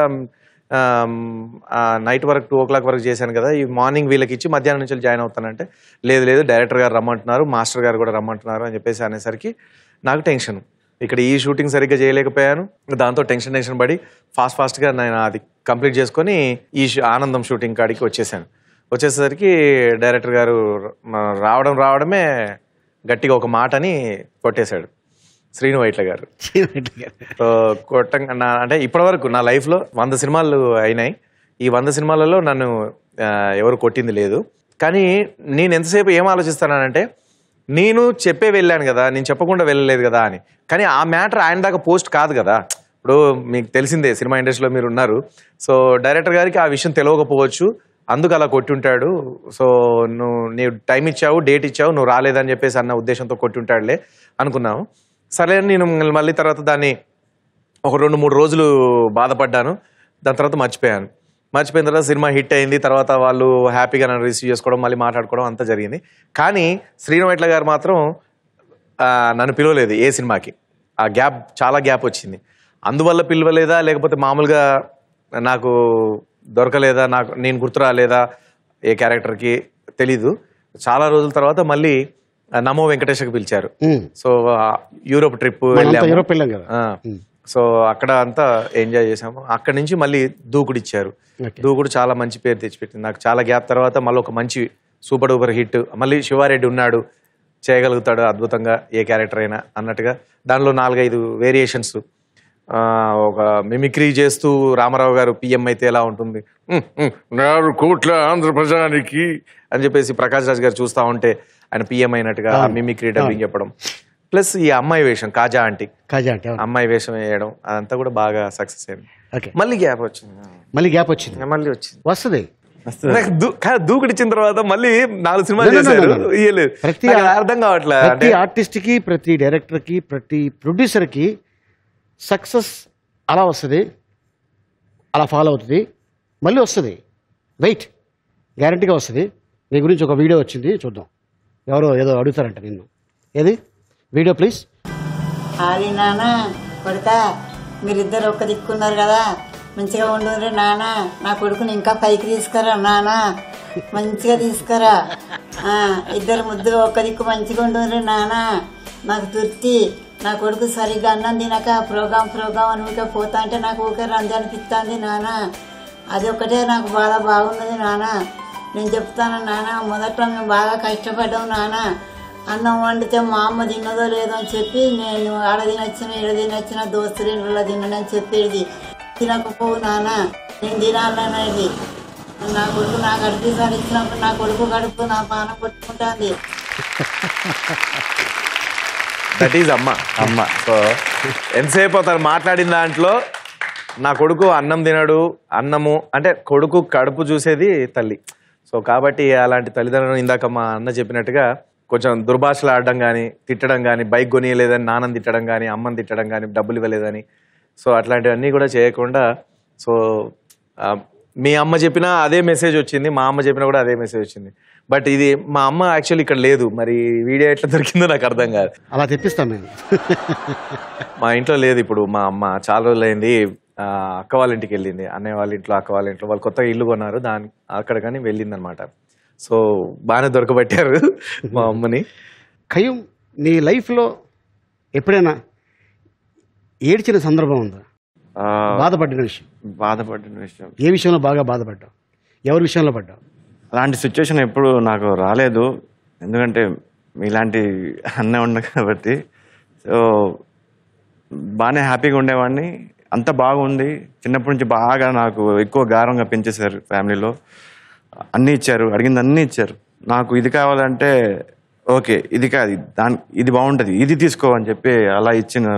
నైట్ వరకు టూ ఓ క్లాక్ వరకు చేశాను కదా ఈ మార్నింగ్ వీళ్ళకి ఇచ్చి మధ్యాహ్నం నుంచి జాయిన్ అవుతానంటే లేదు లేదు డైరెక్టర్ గారు రమ్మంటున్నారు మాస్టర్ గారు కూడా రమ్మంటున్నారు అని చెప్పేసి అనేసరికి నాకు టెన్షన్ ఇక్కడ ఈ షూటింగ్ సరిగ్గా చేయలేకపోయాను దాంతో టెన్షన్ టెన్షన్ పడి ఫాస్ట్ ఫాస్ట్గా నేను అది కంప్లీట్ చేసుకొని ఈ షూ- ఆనందం షూటింగ్ కాడికి వచ్చేసాను వచ్చేసరికి డైరెక్టర్ గారు మ- రావడం రావడమే గట్టిగా ఒక మాటని కొట్టేశాడు శ్రీను వైట్ల గారు సో కొట్టంగా నా అంటే ఇప్పటివరకు నా లైఫ్లో వంద సినిమాలు అయినాయి ఈ వంద సినిమాలలో నన్ను ఆ, ఎవరు కొట్టింది లేదు కానీ నేను ఎంతసేపు ఏం ఆలోచిస్తానంటే నేను చెప్పే వెళ్ళాను కదా నేను చెప్పకుండా వెళ్ళలేదు కదా అని కానీ ఆ మ్యాటర్ ఆయన దాకా పోస్ట్ కాదు కదా ఇప్పుడు మీకు తెలిసిందే సినిమా ఇండస్ట్రీలో మీరు ఉన్నారు సో డైరెక్టర్ గారికి ఆ విషయం తెలియకపోవచ్చు అందుకు అలా కొట్టుంటాడు సో నువ్వు నీవు టైం ఇచ్చావు డేట్ ఇచ్చావు నువ్వు రాలేదని చెప్పేసి అన్న ఉద్దేశంతో కొట్టుంటాడులే అనుకున్నాము సరే అని నేను మళ్ళీ తర్వాత దాన్ని ఒక రెండు మూడు రోజులు బాధపడ్డాను దాని తర్వాత మర్చిపోయాను మర్చిపోయిన తర్వాత సినిమా హిట్ అయింది తర్వాత వాళ్ళు హ్యాపీగా నన్ను రిసీవ్ చేసుకోవడం మళ్ళీ మాట్లాడుకోవడం అంతా జరిగింది కానీ శ్రీనువైట్ల గారు మాత్రం ఆ, నన్ను పిలవలేదు ఏ సినిమాకి ఆ గ్యాప్ చాలా గ్యాప్ వచ్చింది అందువల్ల పిలవలేదా లేకపోతే మామూలుగా నాకు దొరకలేదా నాకు నేను గుర్తు రాలేదా ఏ క్యారెక్టర్కి తెలీదు చాలా రోజుల తర్వాత మళ్ళీ ఆ, నమో వెంకటేశ్కి పిలిచారు సో ఆ, యూరోప్ ట్రిప్ మనంతా వెళ్ళాము. యూరోప్ వెళ్ళాం కదా. ఆ, సో అక్కడ అంతా ఎంజాయ్ చేసాము అక్కడ నుంచి మళ్ళీ దూకుడు ఇచ్చారు దూకుడు చాలా మంచి పేరు తెచ్చిపెట్టింది నాకు చాలా గ్యాప్ తర్వాత మళ్ళీ ఒక మంచి సూపర్ డూపర్ హిట్ మళ్ళీ శివారెడ్డి ఉన్నాడు చేయగలుగుతాడు అద్భుతంగా ఏ క్యారెక్టర్ అయినా అన్నట్టుగా దానిలో నాలుగైదు వేరియేషన్స్ ఒక మిమిక్రీ చేస్తూ రామారావు గారు పిఎం అయితే ఎలా ఉంటుంది "ఉమ్, ఉమ్, నాలుగు కోట్ల ఆంధ్ర ప్రజానికి అని చెప్పేసి ప్రకాష్ రాజ్ గారు చూస్తా ఉంటే ఆయన పిఎం అయినట్టుగా ఆ అవును. మిమిక్రీ డబ్బింగ్ చెప్పడం ప్లస్ ఈ అమ్మాయి వేషం కాజా ఆంటీ కాజా అంటే అవును. అమ్మాయి వేషం వేయడం అదంతా కూడా బాగా సక్సెస్ అయింది ఓకే మళ్ళీ గ్యాప్ వచ్చింది మళ్ళీ గ్యాప్ వచ్చింది మళ్ళీ వచ్చింది వస్తుంది నాకు దూ- కానీ దూకుడిచ్చిన తర్వాత మళ్ళీ నాలుగు సినిమాలు No, no, no, చేశారు no, no. ఇయ్యలేదు ప్రతి నాకు అర్థం కావట్లే ప్రతి అంటే ఆర్టిస్ట్ కి ప్రతి డైరెక్టర్ కి ప్రతి ప్రొడ్యూసర్ కి సక్సెస్ అలా వస్తుంది అలా ఫాలో అవుతుంది మళ్ళీ వస్తుంది వెయిట్ గ్యారంటీగా వస్తుంది నీ గురించి ఒక వీడియో వచ్చింది చూద్దాం ఎవరో ఏదో అడుగుతారంట నిన్ను ఏది వీడియో ప్లీజ్ అది నాన్న కొడుక మీరిద్దరు ఒక్క దిక్కున్నారు కదా మంచిగా ఉండుండ్రి నాన్న నా కొడుకుని ఇంకా పైకి తీసుకురా నాన్న మంచిగా తీసుకురా ఆ, ఇద్దరు ముద్దుగా ఒక్క దిక్కు మంచిగా ఉండుండ్రి నాన్న నాకు తృప్తి నా కొడుకు సరిగ్గా అన్నం తినక ప్రోగ్రామ్ ప్రోగ్రామ్ అని ఊరికే పోతా అంటే నాకు ఊరికే రంది అనిపిస్తుంది నాన్న అది ఒక్కటే నాకు బాధ బాగున్నది నాన్న నేను చెప్తాను నాన్న మొదట్లో మేము బాగా కష్టపడ్డాం నాన్న అన్నం వండితే మా అమ్మ తిన్నదో లేదో అని చెప్పి నేను ఆడ తినొచ్చిన ఈడ తినొచ్చిన దోస్తులు ఇంట్లో తినని చెప్పేది తినకపోవు నాన్న నేను తినాలనేది నా కొడుకు నాకు అడిగిసారి ఇచ్చినప్పుడు నా కొడుకు కడుపు నా పానం కొట్టుకుంటుంది దట్ ఈజ్ అమ్మ అమ్మ సో ఎంతసేపు అతను మాట్లాడిన దాంట్లో నా కొడుకు అన్నం తినడు అన్నము అంటే కొడుకు కడుపు చూసేది తల్లి సో కాబట్టి అలాంటి తల్లిదండ్రులను ఇందాక మా అన్న చెప్పినట్టుగా కొంచెం దుర్భాషలు ఆడడం కానీ తిట్టడం కానీ బైక్ కొనియలేదని నాన్నని తిట్టడం కానీ అమ్మని తిట్టడం కానీ డబ్బులు ఇవ్వలేదని సో అట్లాంటివన్నీ కూడా చేయకుండా సో ఆ, మీ అమ్మ చెప్పినా అదే మెసేజ్ వచ్చింది మా అమ్మ చెప్పినా కూడా అదే మెసేజ్ వచ్చింది బట్ ఇది మా అమ్మ యాక్చువల్లీ ఇక్కడ లేదు మరి వీడియో ఎట్లా దొరికిందో నాకు అర్థం కాదు అలా తెప్పిస్తాం మేము మా ఇంట్లో లేదు ఇప్పుడు మా అమ్మ చాలా రోజులైంది ఆ, అక్క వాళ్ళ ఇంటికి వెళ్ళింది అన్నయ్య వాళ్ళ ఇంట్లో అక్క వాళ్ళ ఇంట్లో వాళ్ళు కొత్తగా ఇల్లు కొన్నారు దాని అక్కడ కానీ వెళ్ళింది అనమాట సో బాగానే దొరకబట్టారు మా అమ్మని ఖయ్యం నీ లైఫ్లో ఎప్పుడైనా ఏడ్చిన సందర్భం ఉందా ఆ, బాధపడిన విషయం బాధపడిన విషయం ఏ విషయంలో బాగా బాధపడ్డావు ఎవరి విషయంలో పడ్డావు అలాంటి సిచ్యువేషన్ ఎప్పుడు నాకు రాలేదు ఎందుకంటే మీలాంటి అన్న ఉండ కాబట్టి సో బాగానే హ్యాపీగా ఉండేవాడిని అంత బాగుంది చిన్నప్పటి నుంచి బాగా నాకు ఎక్కువ గారంగా పెంచేశారు ఫ్యామిలీలో అన్నీ ఇచ్చారు అడిగింది అన్నీ ఇచ్చారు నాకు ఇది కావాలంటే ఓకే ఇది కాదు దాని ఇది బాగుంటుంది ఇది తీసుకో అని చెప్పి అలా ఇచ్చిన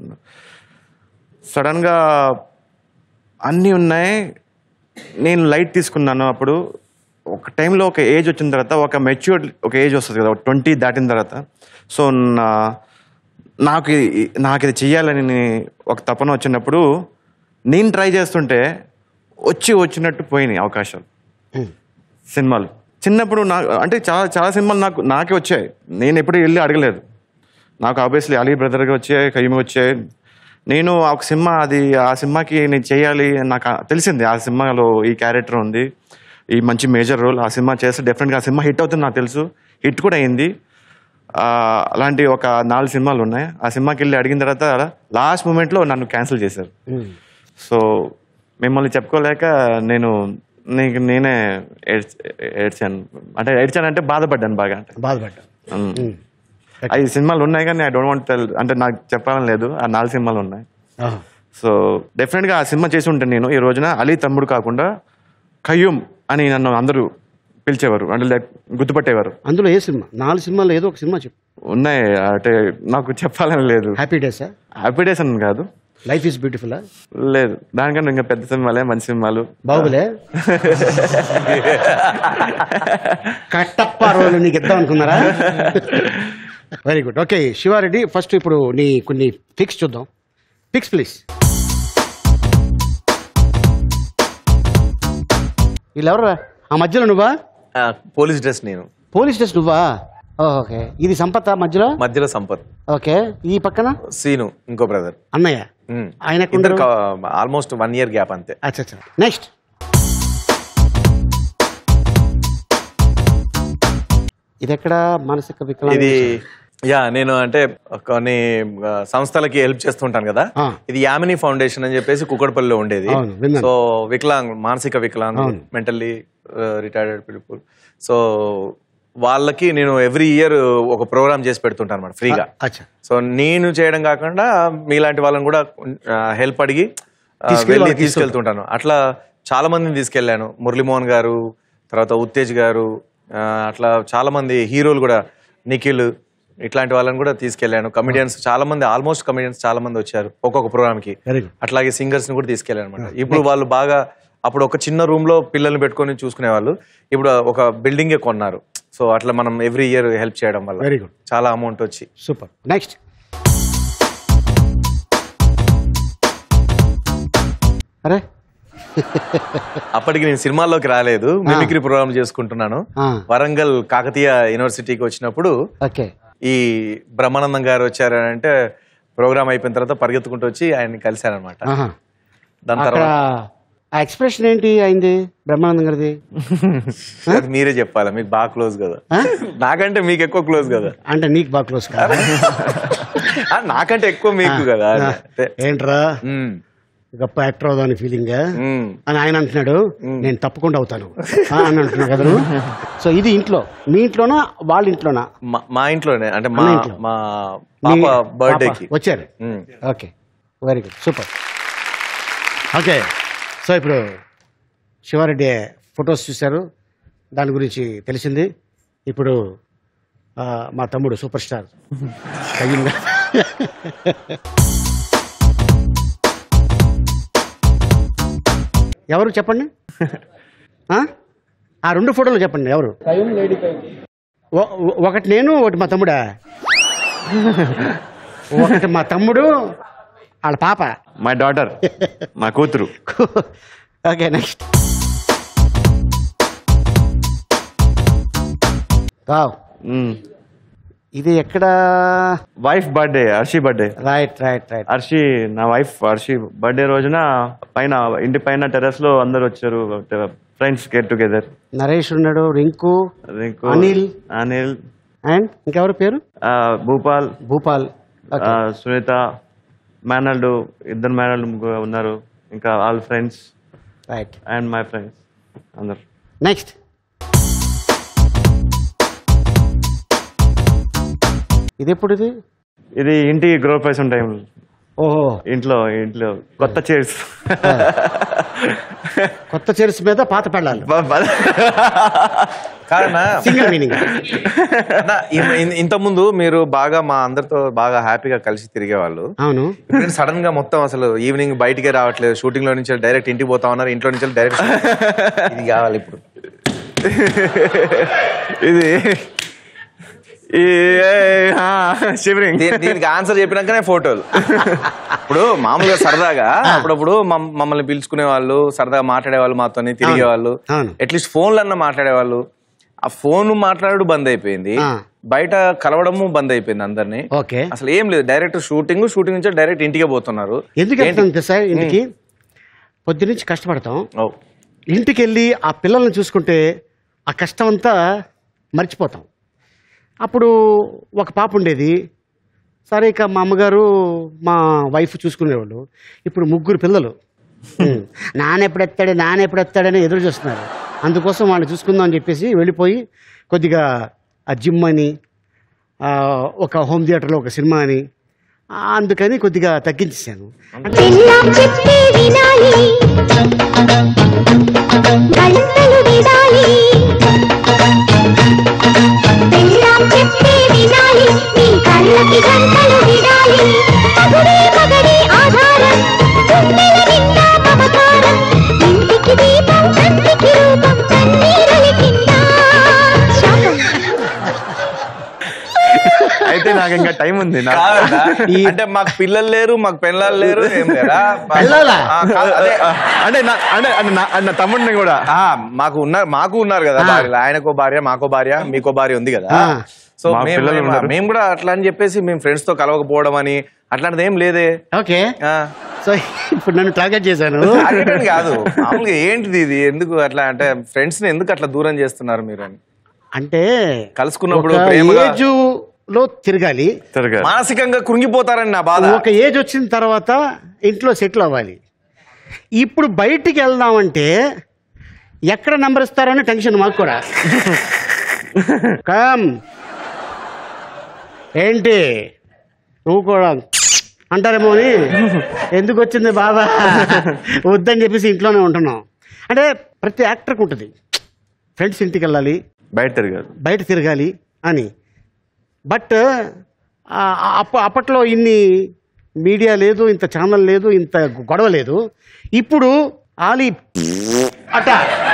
సడన్గా అన్నీ ఉన్నాయి నేను లైట్ తీసుకున్నాను అప్పుడు ఒక టైంలో ఒక ఏజ్ వచ్చిన తర్వాత ఒక మెచ్యూర్ ఒక ఏజ్ వస్తుంది కదా ట్వంటీ దాటిన తర్వాత సో నా నాకు ఇది- నాకు ఇది చెయ్యాలని నే- ఒక తపన వచ్చినప్పుడు నేను ట్రై చేస్తుంటే వచ్చి వచ్చినట్టు పోయినాయి అవకాశాలు సినిమాలు చిన్నప్పుడు నాకు అంటే చాలా చాలా సినిమాలు నాకు నాకే వచ్చాయి నేను ఎప్పుడు వెళ్ళి అడగలేదు నాకు ఆబ్వియస్లీ అలీ బ్రదర్గా వచ్చాయి కయ్యమి వచ్చాయి నేను ఒక సినిమా అది ఆ సినిమాకి నేను చేయాలి అని నాకు తెలిసింది ఆ సినిమాలో ఈ క్యారెక్టర్ ఉంది ఈ మంచి మేజర్ రోల్ ఆ సినిమా చేస్తే డెఫినెట్గా ఆ సినిమా హిట్ అవుతుంది నాకు తెలుసు హిట్ కూడా అయింది ఆ, అలాంటి ఒక నాలుగు సినిమాలు ఉన్నాయి ఆ సినిమాకి వెళ్ళి అడిగిన తర్వాత లాస్ట్ మూమెంట్లో నన్ను క్యాన్సిల్ చేశారు సో మిమ్మల్ని చెప్పుకోలేక నేను నీకు నేనే ఏడ్చ- ఏడ్చాను అంటే ఏడ్చాను అంటే బాధపడ్డాను బాగా అంటే బాధపడ్డా ఉమ్. ఐదు సినిమాలు ఉన్నాయి కానీ ఐ డోంట్ వాంట్ టెల్ అంటే నాకు చెప్పాలని లేదు ఆ నాలుగు సినిమాలు ఉన్నాయి ఆహా. సో డెఫినెట్గా ఆ సినిమా చేసి ఉంటాను నేను ఈ రోజున అలీ తమ్ముడు కాకుండా ఖయ్యూమ్ అని నన్ను అందరూ పిలిచేవారు అంటే like గుర్తుపట్టేవారు అందులో ఏ సినిమా నాలుగు సినిమాల్లో ఏదో ఒక సినిమా చెప్పు ఉన్నాయి అంటే నాకు చెప్పాలని లేదు హ్యాపీ డేసా హ్యాపీ డేస్ అని కాదు లైఫ్ ఈజ్ బ్యూటిఫుల్ లేదు దానికన్నా ఇంకా పెద్ద సినిమాలే మంచి సినిమాలు బాహుబలే కట్టప్ప రోలు నీకు ఇద్దాం అనుకున్నారా very good okay Shiva Reddy first ఇప్పుడు నీ కొన్ని ఫిక్స్ చూద్దాం ఫిక్స్ ప్లీజ్ వీళ్ళెవరు ఆ మధ్యలో నువ్వా పోలీస్ డ్రెస్ నేను పోలీస్ స్టేషన్ నువ్వా ఓకే ఇది సంపత్ మధ్యలో మధ్యలో సంపత్ ఓకే ఈ పక్కన సీను ఇంకో బ్రదర్ అన్నయ్య ఆయన ఎక్కడ ఇద్దరు ఉండరు? ఆల్మోస్ట్ వన్ ఇయర్ గ్యాప్ అంతే అచ్చా అచ్చా నెక్స్ట్ ఇది ఎక్కడ మానసిక వికలాంగ ఇది యా నేను అంటే కొన్ని ఆ, సంస్థలకి హెల్ప్ చేస్తుంటాను కదా ఇది యామిని ఫౌండేషన్ అని చెప్పేసి కుక్కడపల్లిలో ఉండేది అవును, విన్నాను. సో వికలాంగ్ మానసిక వికలాంగ్ అవును. మెంటల్లీ రిటైర్డ్ పీపుల్ సో వాళ్ళకి నేను ఎవ్రీ ఇయర్ ఒక ప్రోగ్రామ్ చేసి పెడుతుంటాను అనమాట ఫ్రీగా అచ్చా సో నేను చేయడం కాకుండా మీలాంటి వాళ్ళని కూడా హెల్ప్ అడిగి ఆ, తీసుకెళ్ళి వెళ్ళి వాళ్ళకి తీసుకెళ్తుంటాను అట్లా చాలా మందిని తీసుకెళ్ళాను మురళీమోహన్ గారు తర్వాత ఉత్తేజ్ గారు ఆ, అట్లా చాలా మంది హీరోలు కూడా నిఖిల్ ఇట్లాంటి వాళ్ళని కూడా తీసుకెళ్ళాను కమిడియన్స్ చాలా మంది ఆల్మోస్ట్ కమిడియన్స్ చాలా మంది వచ్చారు ఒక్కొక్క ప్రోగ్రామ్ కి వెరీ గుడ్ అట్లాగే సింగర్స్ ని కూడా తీసుకెళ్ళాను అనమాట ఇప్పుడు వాళ్ళు బాగా అప్పుడు ఒక చిన్న రూమ్ లో పిల్లల్ని పెట్టుకొని చూసుకునే వాళ్ళు ఇప్పుడు ఒక బిల్డింగే కొన్నారు సో అట్లా మనం ఎవ్రీ ఇయర్ హెల్ప్ చేయడం వల్ల Very good. చాలా అమౌంట్ వచ్చి సూపర్ నెక్స్ట్ అరే అప్పటికి నేను సినిమాల్లోకి రాలేదు మిమిక్రీ ప్రోగ్రామ్ చేసుకుంటున్నాను ఆ. వరంగల్ కాకతీయ యూనివర్సిటీకి వచ్చినప్పుడు ఓకే ఈ బ్రహ్మానందం గారు వచ్చారు అంటే ప్రోగ్రామ్ అయిపోయిన తర్వాత పరిగెత్తుకుంటూ వచ్చి ఆయన్ని కలిశానమాట ఆహా. దాని అక్కడ తర్వాత ఆ ఎక్స్ప్రెషన్ ఏంటి అయింది బ్రహ్మానందం గారిది అది మీరే చెప్పాలి మీకు బాగా క్లోజ్ కదా నాకంటే మీకు ఎక్కువ క్లోజ్ కదా అంటే నీకు బాగా క్లోజ్ కాదు ఆ, నాకంటే ఎక్కువ మీకు కదా అంటే ఏంట్రా గొప్ప యాక్టర్ అవుదాని ఫీలింగ్ అని ఆయన అంటున్నాడు నేను తప్పకుండా అవుతాను ఆ, అని అంటున్నావు కదా నువ్వు? సో ఇది ఇంట్లో మీ ఇంట్లోనా వాళ్ళ ఇంట్లోనా మా- మా ఇంట్లోనే అంటే మా అన్న ఇంట్లో. మా మీ పాప బర్త్డే పాప కి వచ్చారు okay very good super okay so ఇప్పుడు శివారెడ్డి ఫొటోస్ చూశారు దాని గురించి తెలిసింది ఇప్పుడు ఆ, మా తమ్ముడు సూపర్ స్టార్ కయ్యిందా ఎవరు చెప్పండి ఆ? ఆ రెండు ఫోటోలు చెప్పండి ఎవరు ఒ- ఒ- ఒకటి నేను ఒకటి మా తమ్ముడా ఒకటి మా తమ్ముడు వాళ్ళ పాప మై డాటర్ మా కూతురు ఓకే నెక్స్ట్ వావ్ ఇది ఎక్కడ wife birthday Harshi birthday right right right Harshi నా వైఫ్ హర్షి బర్త్డే రోజున పైన ఇంటి పైన టెర్రస్ లో అందరు వచ్చారు ఫ్రెండ్స్ గెట్ టుగెదర్ నరేష్ ఉన్నాడు రింకు అనిల్ అనిల్ అండ్ ఇంకెవరి పేరు భూపాల్ భూపాల్ ఆ, సునీత మేనల్డ్ ఇద్దరు మేనల్డ్ ముగ్గురు ఉన్నారు ఇంకా వాళ్ళ friends right and my friends అందరు నెక్స్ట్ ఇది ఎప్పుడు ఇది ఇది ఇంటి గ్రో ప్రవేశం టైం ఓహో ఇంట్లో ఇంట్లో కొత్త చైర్స్ కొత్త చైర్స్ మీద పాత పెళ్ళాలి కాదన్నా సింగిల్ మీనింగ్ ఇంత ముందు మీరు బాగా మా అందరితో బాగా హ్యాపీగా కలిసి తిరిగేవాళ్ళు అవును ఇప్పుడు సడన్ గా మొత్తం అసలు ఈవినింగ్ బయటికే రావట్లేదు షూటింగ్ లో నుంచి డైరెక్ట్ ఇంటికి పోతా ఉన్నారు ఇంట్లో నుంచి డైరెక్ట్ ఇది కావాలి ఇప్పుడు ఇది శివరింగ్ దీనికి ఆన్సర్ చెప్పినాకనే ఫోటోలు ఇప్పుడు మామూలుగా సరదాగా అప్పుడప్పుడు మమ్- మమ్మల్ని పిలుచుకునే వాళ్ళు సరదాగా మాట్లాడే వాళ్ళు మాతోని తిరిగే వాళ్ళు అట్లీస్ట్ ఫోన్లు అన్న మాట్లాడేవాళ్ళు ఆ ఫోన్ మాట్లాడడం బంద్ అయిపోయింది బయట కలవడము బంద్ అయిపోయింది అందరినీ ఓకే అసలు ఏం లేదు డైరెక్ట్ షూటింగ్ షూటింగ్ నుంచి డైరెక్ట్ ఇంటికే పోతున్నారు ఎందుకు ఏంటి? వెళ్తాం తెలుసా ఇంటికి పొద్దునుంచి కష్టపడతాం ఇంటికి వెళ్ళి ఆ పిల్లల్ని చూసుకుంటే ఆ కష్టం అంతా మర్చిపోతాం అప్పుడు ఒక పాప ఉండేది సరే ఇక మా అమ్మగారు మా వైఫ్ చూసుకునేవాళ్ళు ఇప్పుడు ముగ్గురు పిల్లలు ఉమ్. నాన్న ఎప్పుడు ఎత్తాడు నాన్న ఎప్పుడు ఎత్తాడని ఎదురు చూస్తున్నారు అందుకోసం వాళ్ళు చూసుకుందాం అని చెప్పేసి వెళ్ళిపోయి కొద్దిగా ఆ జిమ్ అని ఆ, ఒక హోమ్ థియేటర్లో ఒక సినిమా అని ఆ, అందుకని కొద్దిగా తగ్గించేసాను పెళ్ళాం చెప్పే వినాలి గంటలు వినాలి పెళ్ళాం చెప్పే వినాలి నీ కళ్ళకి గంటలు వినాలి మగడే మగడే ఆధారం గుండెల నిండా మమకారం ఇంటికి దీపం కంటికి రూపం కన్నీరలి కింద శాపం అయితే నాకు ఇంకా టైం ఉంది నాకు. కాదన్నా? అంటే మాకు పిల్లలు లేరు మాకు పెళ్ళాలు లేరు ఏం లేరా పెళ్ళాలా? ఆ, కాదు, అదే. అంటే నా అంటే అంటే నా- అంటే నా తమ్ముడిని కూడా ఆ, మాకు ఉన్నారు మాకు ఉన్నారు కదా ఆ. భార్యలు ఆయనకో భార్య మాకో భార్య మీకో భార్య ఉంది కదా ఆ. సో మా మేము పిల్లలు మేము- ఉన్నారు. మేము కూడా అట్లా అని చెప్పేసి మేము ఫ్రెండ్స్ తో కలవకపోవడం అని అట్లాంటిది ఏం లేదే ఓకే సో ఇప్పుడు నన్ను టార్గెట్ చేశాను Target అని కాదు మామూలుగా ఏంటిది ఇది ఎందుకు అట్లా అంటే ఫ్రెండ్స్ ని ఎందుకు అట్లా దూరం చేస్తున్నారు మీరు అని అంటే కలుసుకున్నప్పుడు ఒక ప్రేమగా ఏజ్ లో తిరగాలి మానసికంగా కృంగిపోతారని నా బాధ ఒక ఏజ్ వచ్చిన తర్వాత ఇంట్లో సెటిల్ అవ్వాలి ఇప్పుడు బయటికి వెళ్దామంటే ఎక్కడ నంబర్ ఇస్తారని టెన్షన్ మాకు కూడా కమ్ ఏంటి నువ్వు కూడా అంటారేమో అని ఎందుకు వచ్చింది బాబా వద్దని చెప్పేసి ఇంట్లోనే ఉంటున్నాం అంటే ప్రతి యాక్టర్కి ఉంటుంది ఫ్రెండ్స్ ఇంటికి వెళ్ళాలి బయట తిరగాలి బయట తిరగాలి అని బట్ ఆ, అప్ప అప్పట్లో ఇన్ని మీడియా లేదు ఇంత ఛానల్ లేదు ఇంత గొడవ లేదు ఇప్పుడు ఆలి అట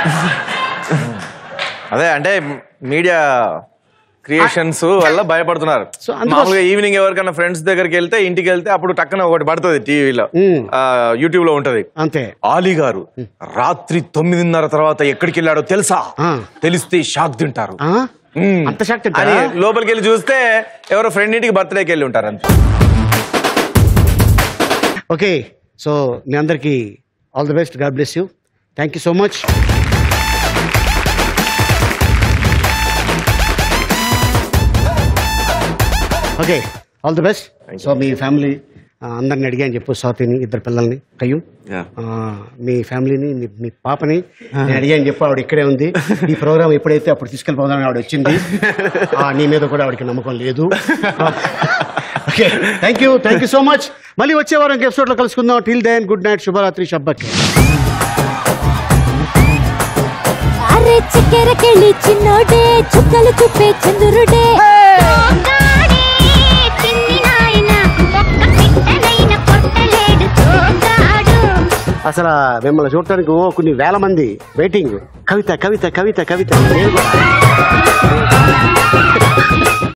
అదే అంటే మీడియా క్రియేషన్స్ వల్ల భయపడుతున్నారు అందుకోసం- మామూలుగా ఈవినింగ్ ఎవరికైనా ఫ్రెండ్స్ దగ్గరికి వెళ్తే ఇంటికి వెళ్తే అప్పుడు టక్కన ఒకటి పడుతుంది టీవీలో యూట్యూబ్ లో ఉంటది అంతే ఆలీ గారు రాత్రి తొమ్మిదిన్నర తర్వాత ఎక్కడికి వెళ్ళాడో తెలుసా తెలిస్తే షాక్ తింటారు మ్మ్. అంత షాక్ అని లోపలికి వెళ్ళి చూస్తే ఎవరో ఫ్రెండ్ ఇంటికి బర్త్డేకి వెళ్ళి ఉంటారు అంతే ఓకే సో మీ అందరికీ all the best God bless you thank you so much okay all the best so మీ ఫ్యామిలీ అందరిని అడిగాను చెప్పు స్వాతిని ఇద్దరు పిల్లల్ని కయ్యం ఆ, మీ ఫ్యామిలీని మీ మీ పాపని నేను అడిగాను చెప్పు ఆవిడ ఇక్కడే ఉంది ఈ ప్రోగ్రామ్ ఎప్పుడైతే అప్పుడు తీసుకెళ్ళిపోదామని ఆవిడ వచ్చింది ఆ, నీ మీద కూడా ఆవిడకి నమ్మకం లేదు okay thank you thank you so much మళ్ళీ వచ్చే వారం ఇంక ఎపిసోడ్లో కలుసుకుందాం టిల్ దెన్ గుడ్ నైట్ శుభరాత్రి షబ్బకి అరే చక్కెరకెళ్ళి చిన్నోడే చుక్కలు చూపే చంద్రుడే దొంగాడే, చిన్ని నాయన, ఒక్క పిట్టనైన కొట్టలేడు దొంగాడు. అసలు మిమ్మల్ని చూడటానికి ఓ కొన్ని వేల మంది వెయిటింగ్ కవిత కవిత కవిత కవిత నేను కూడా.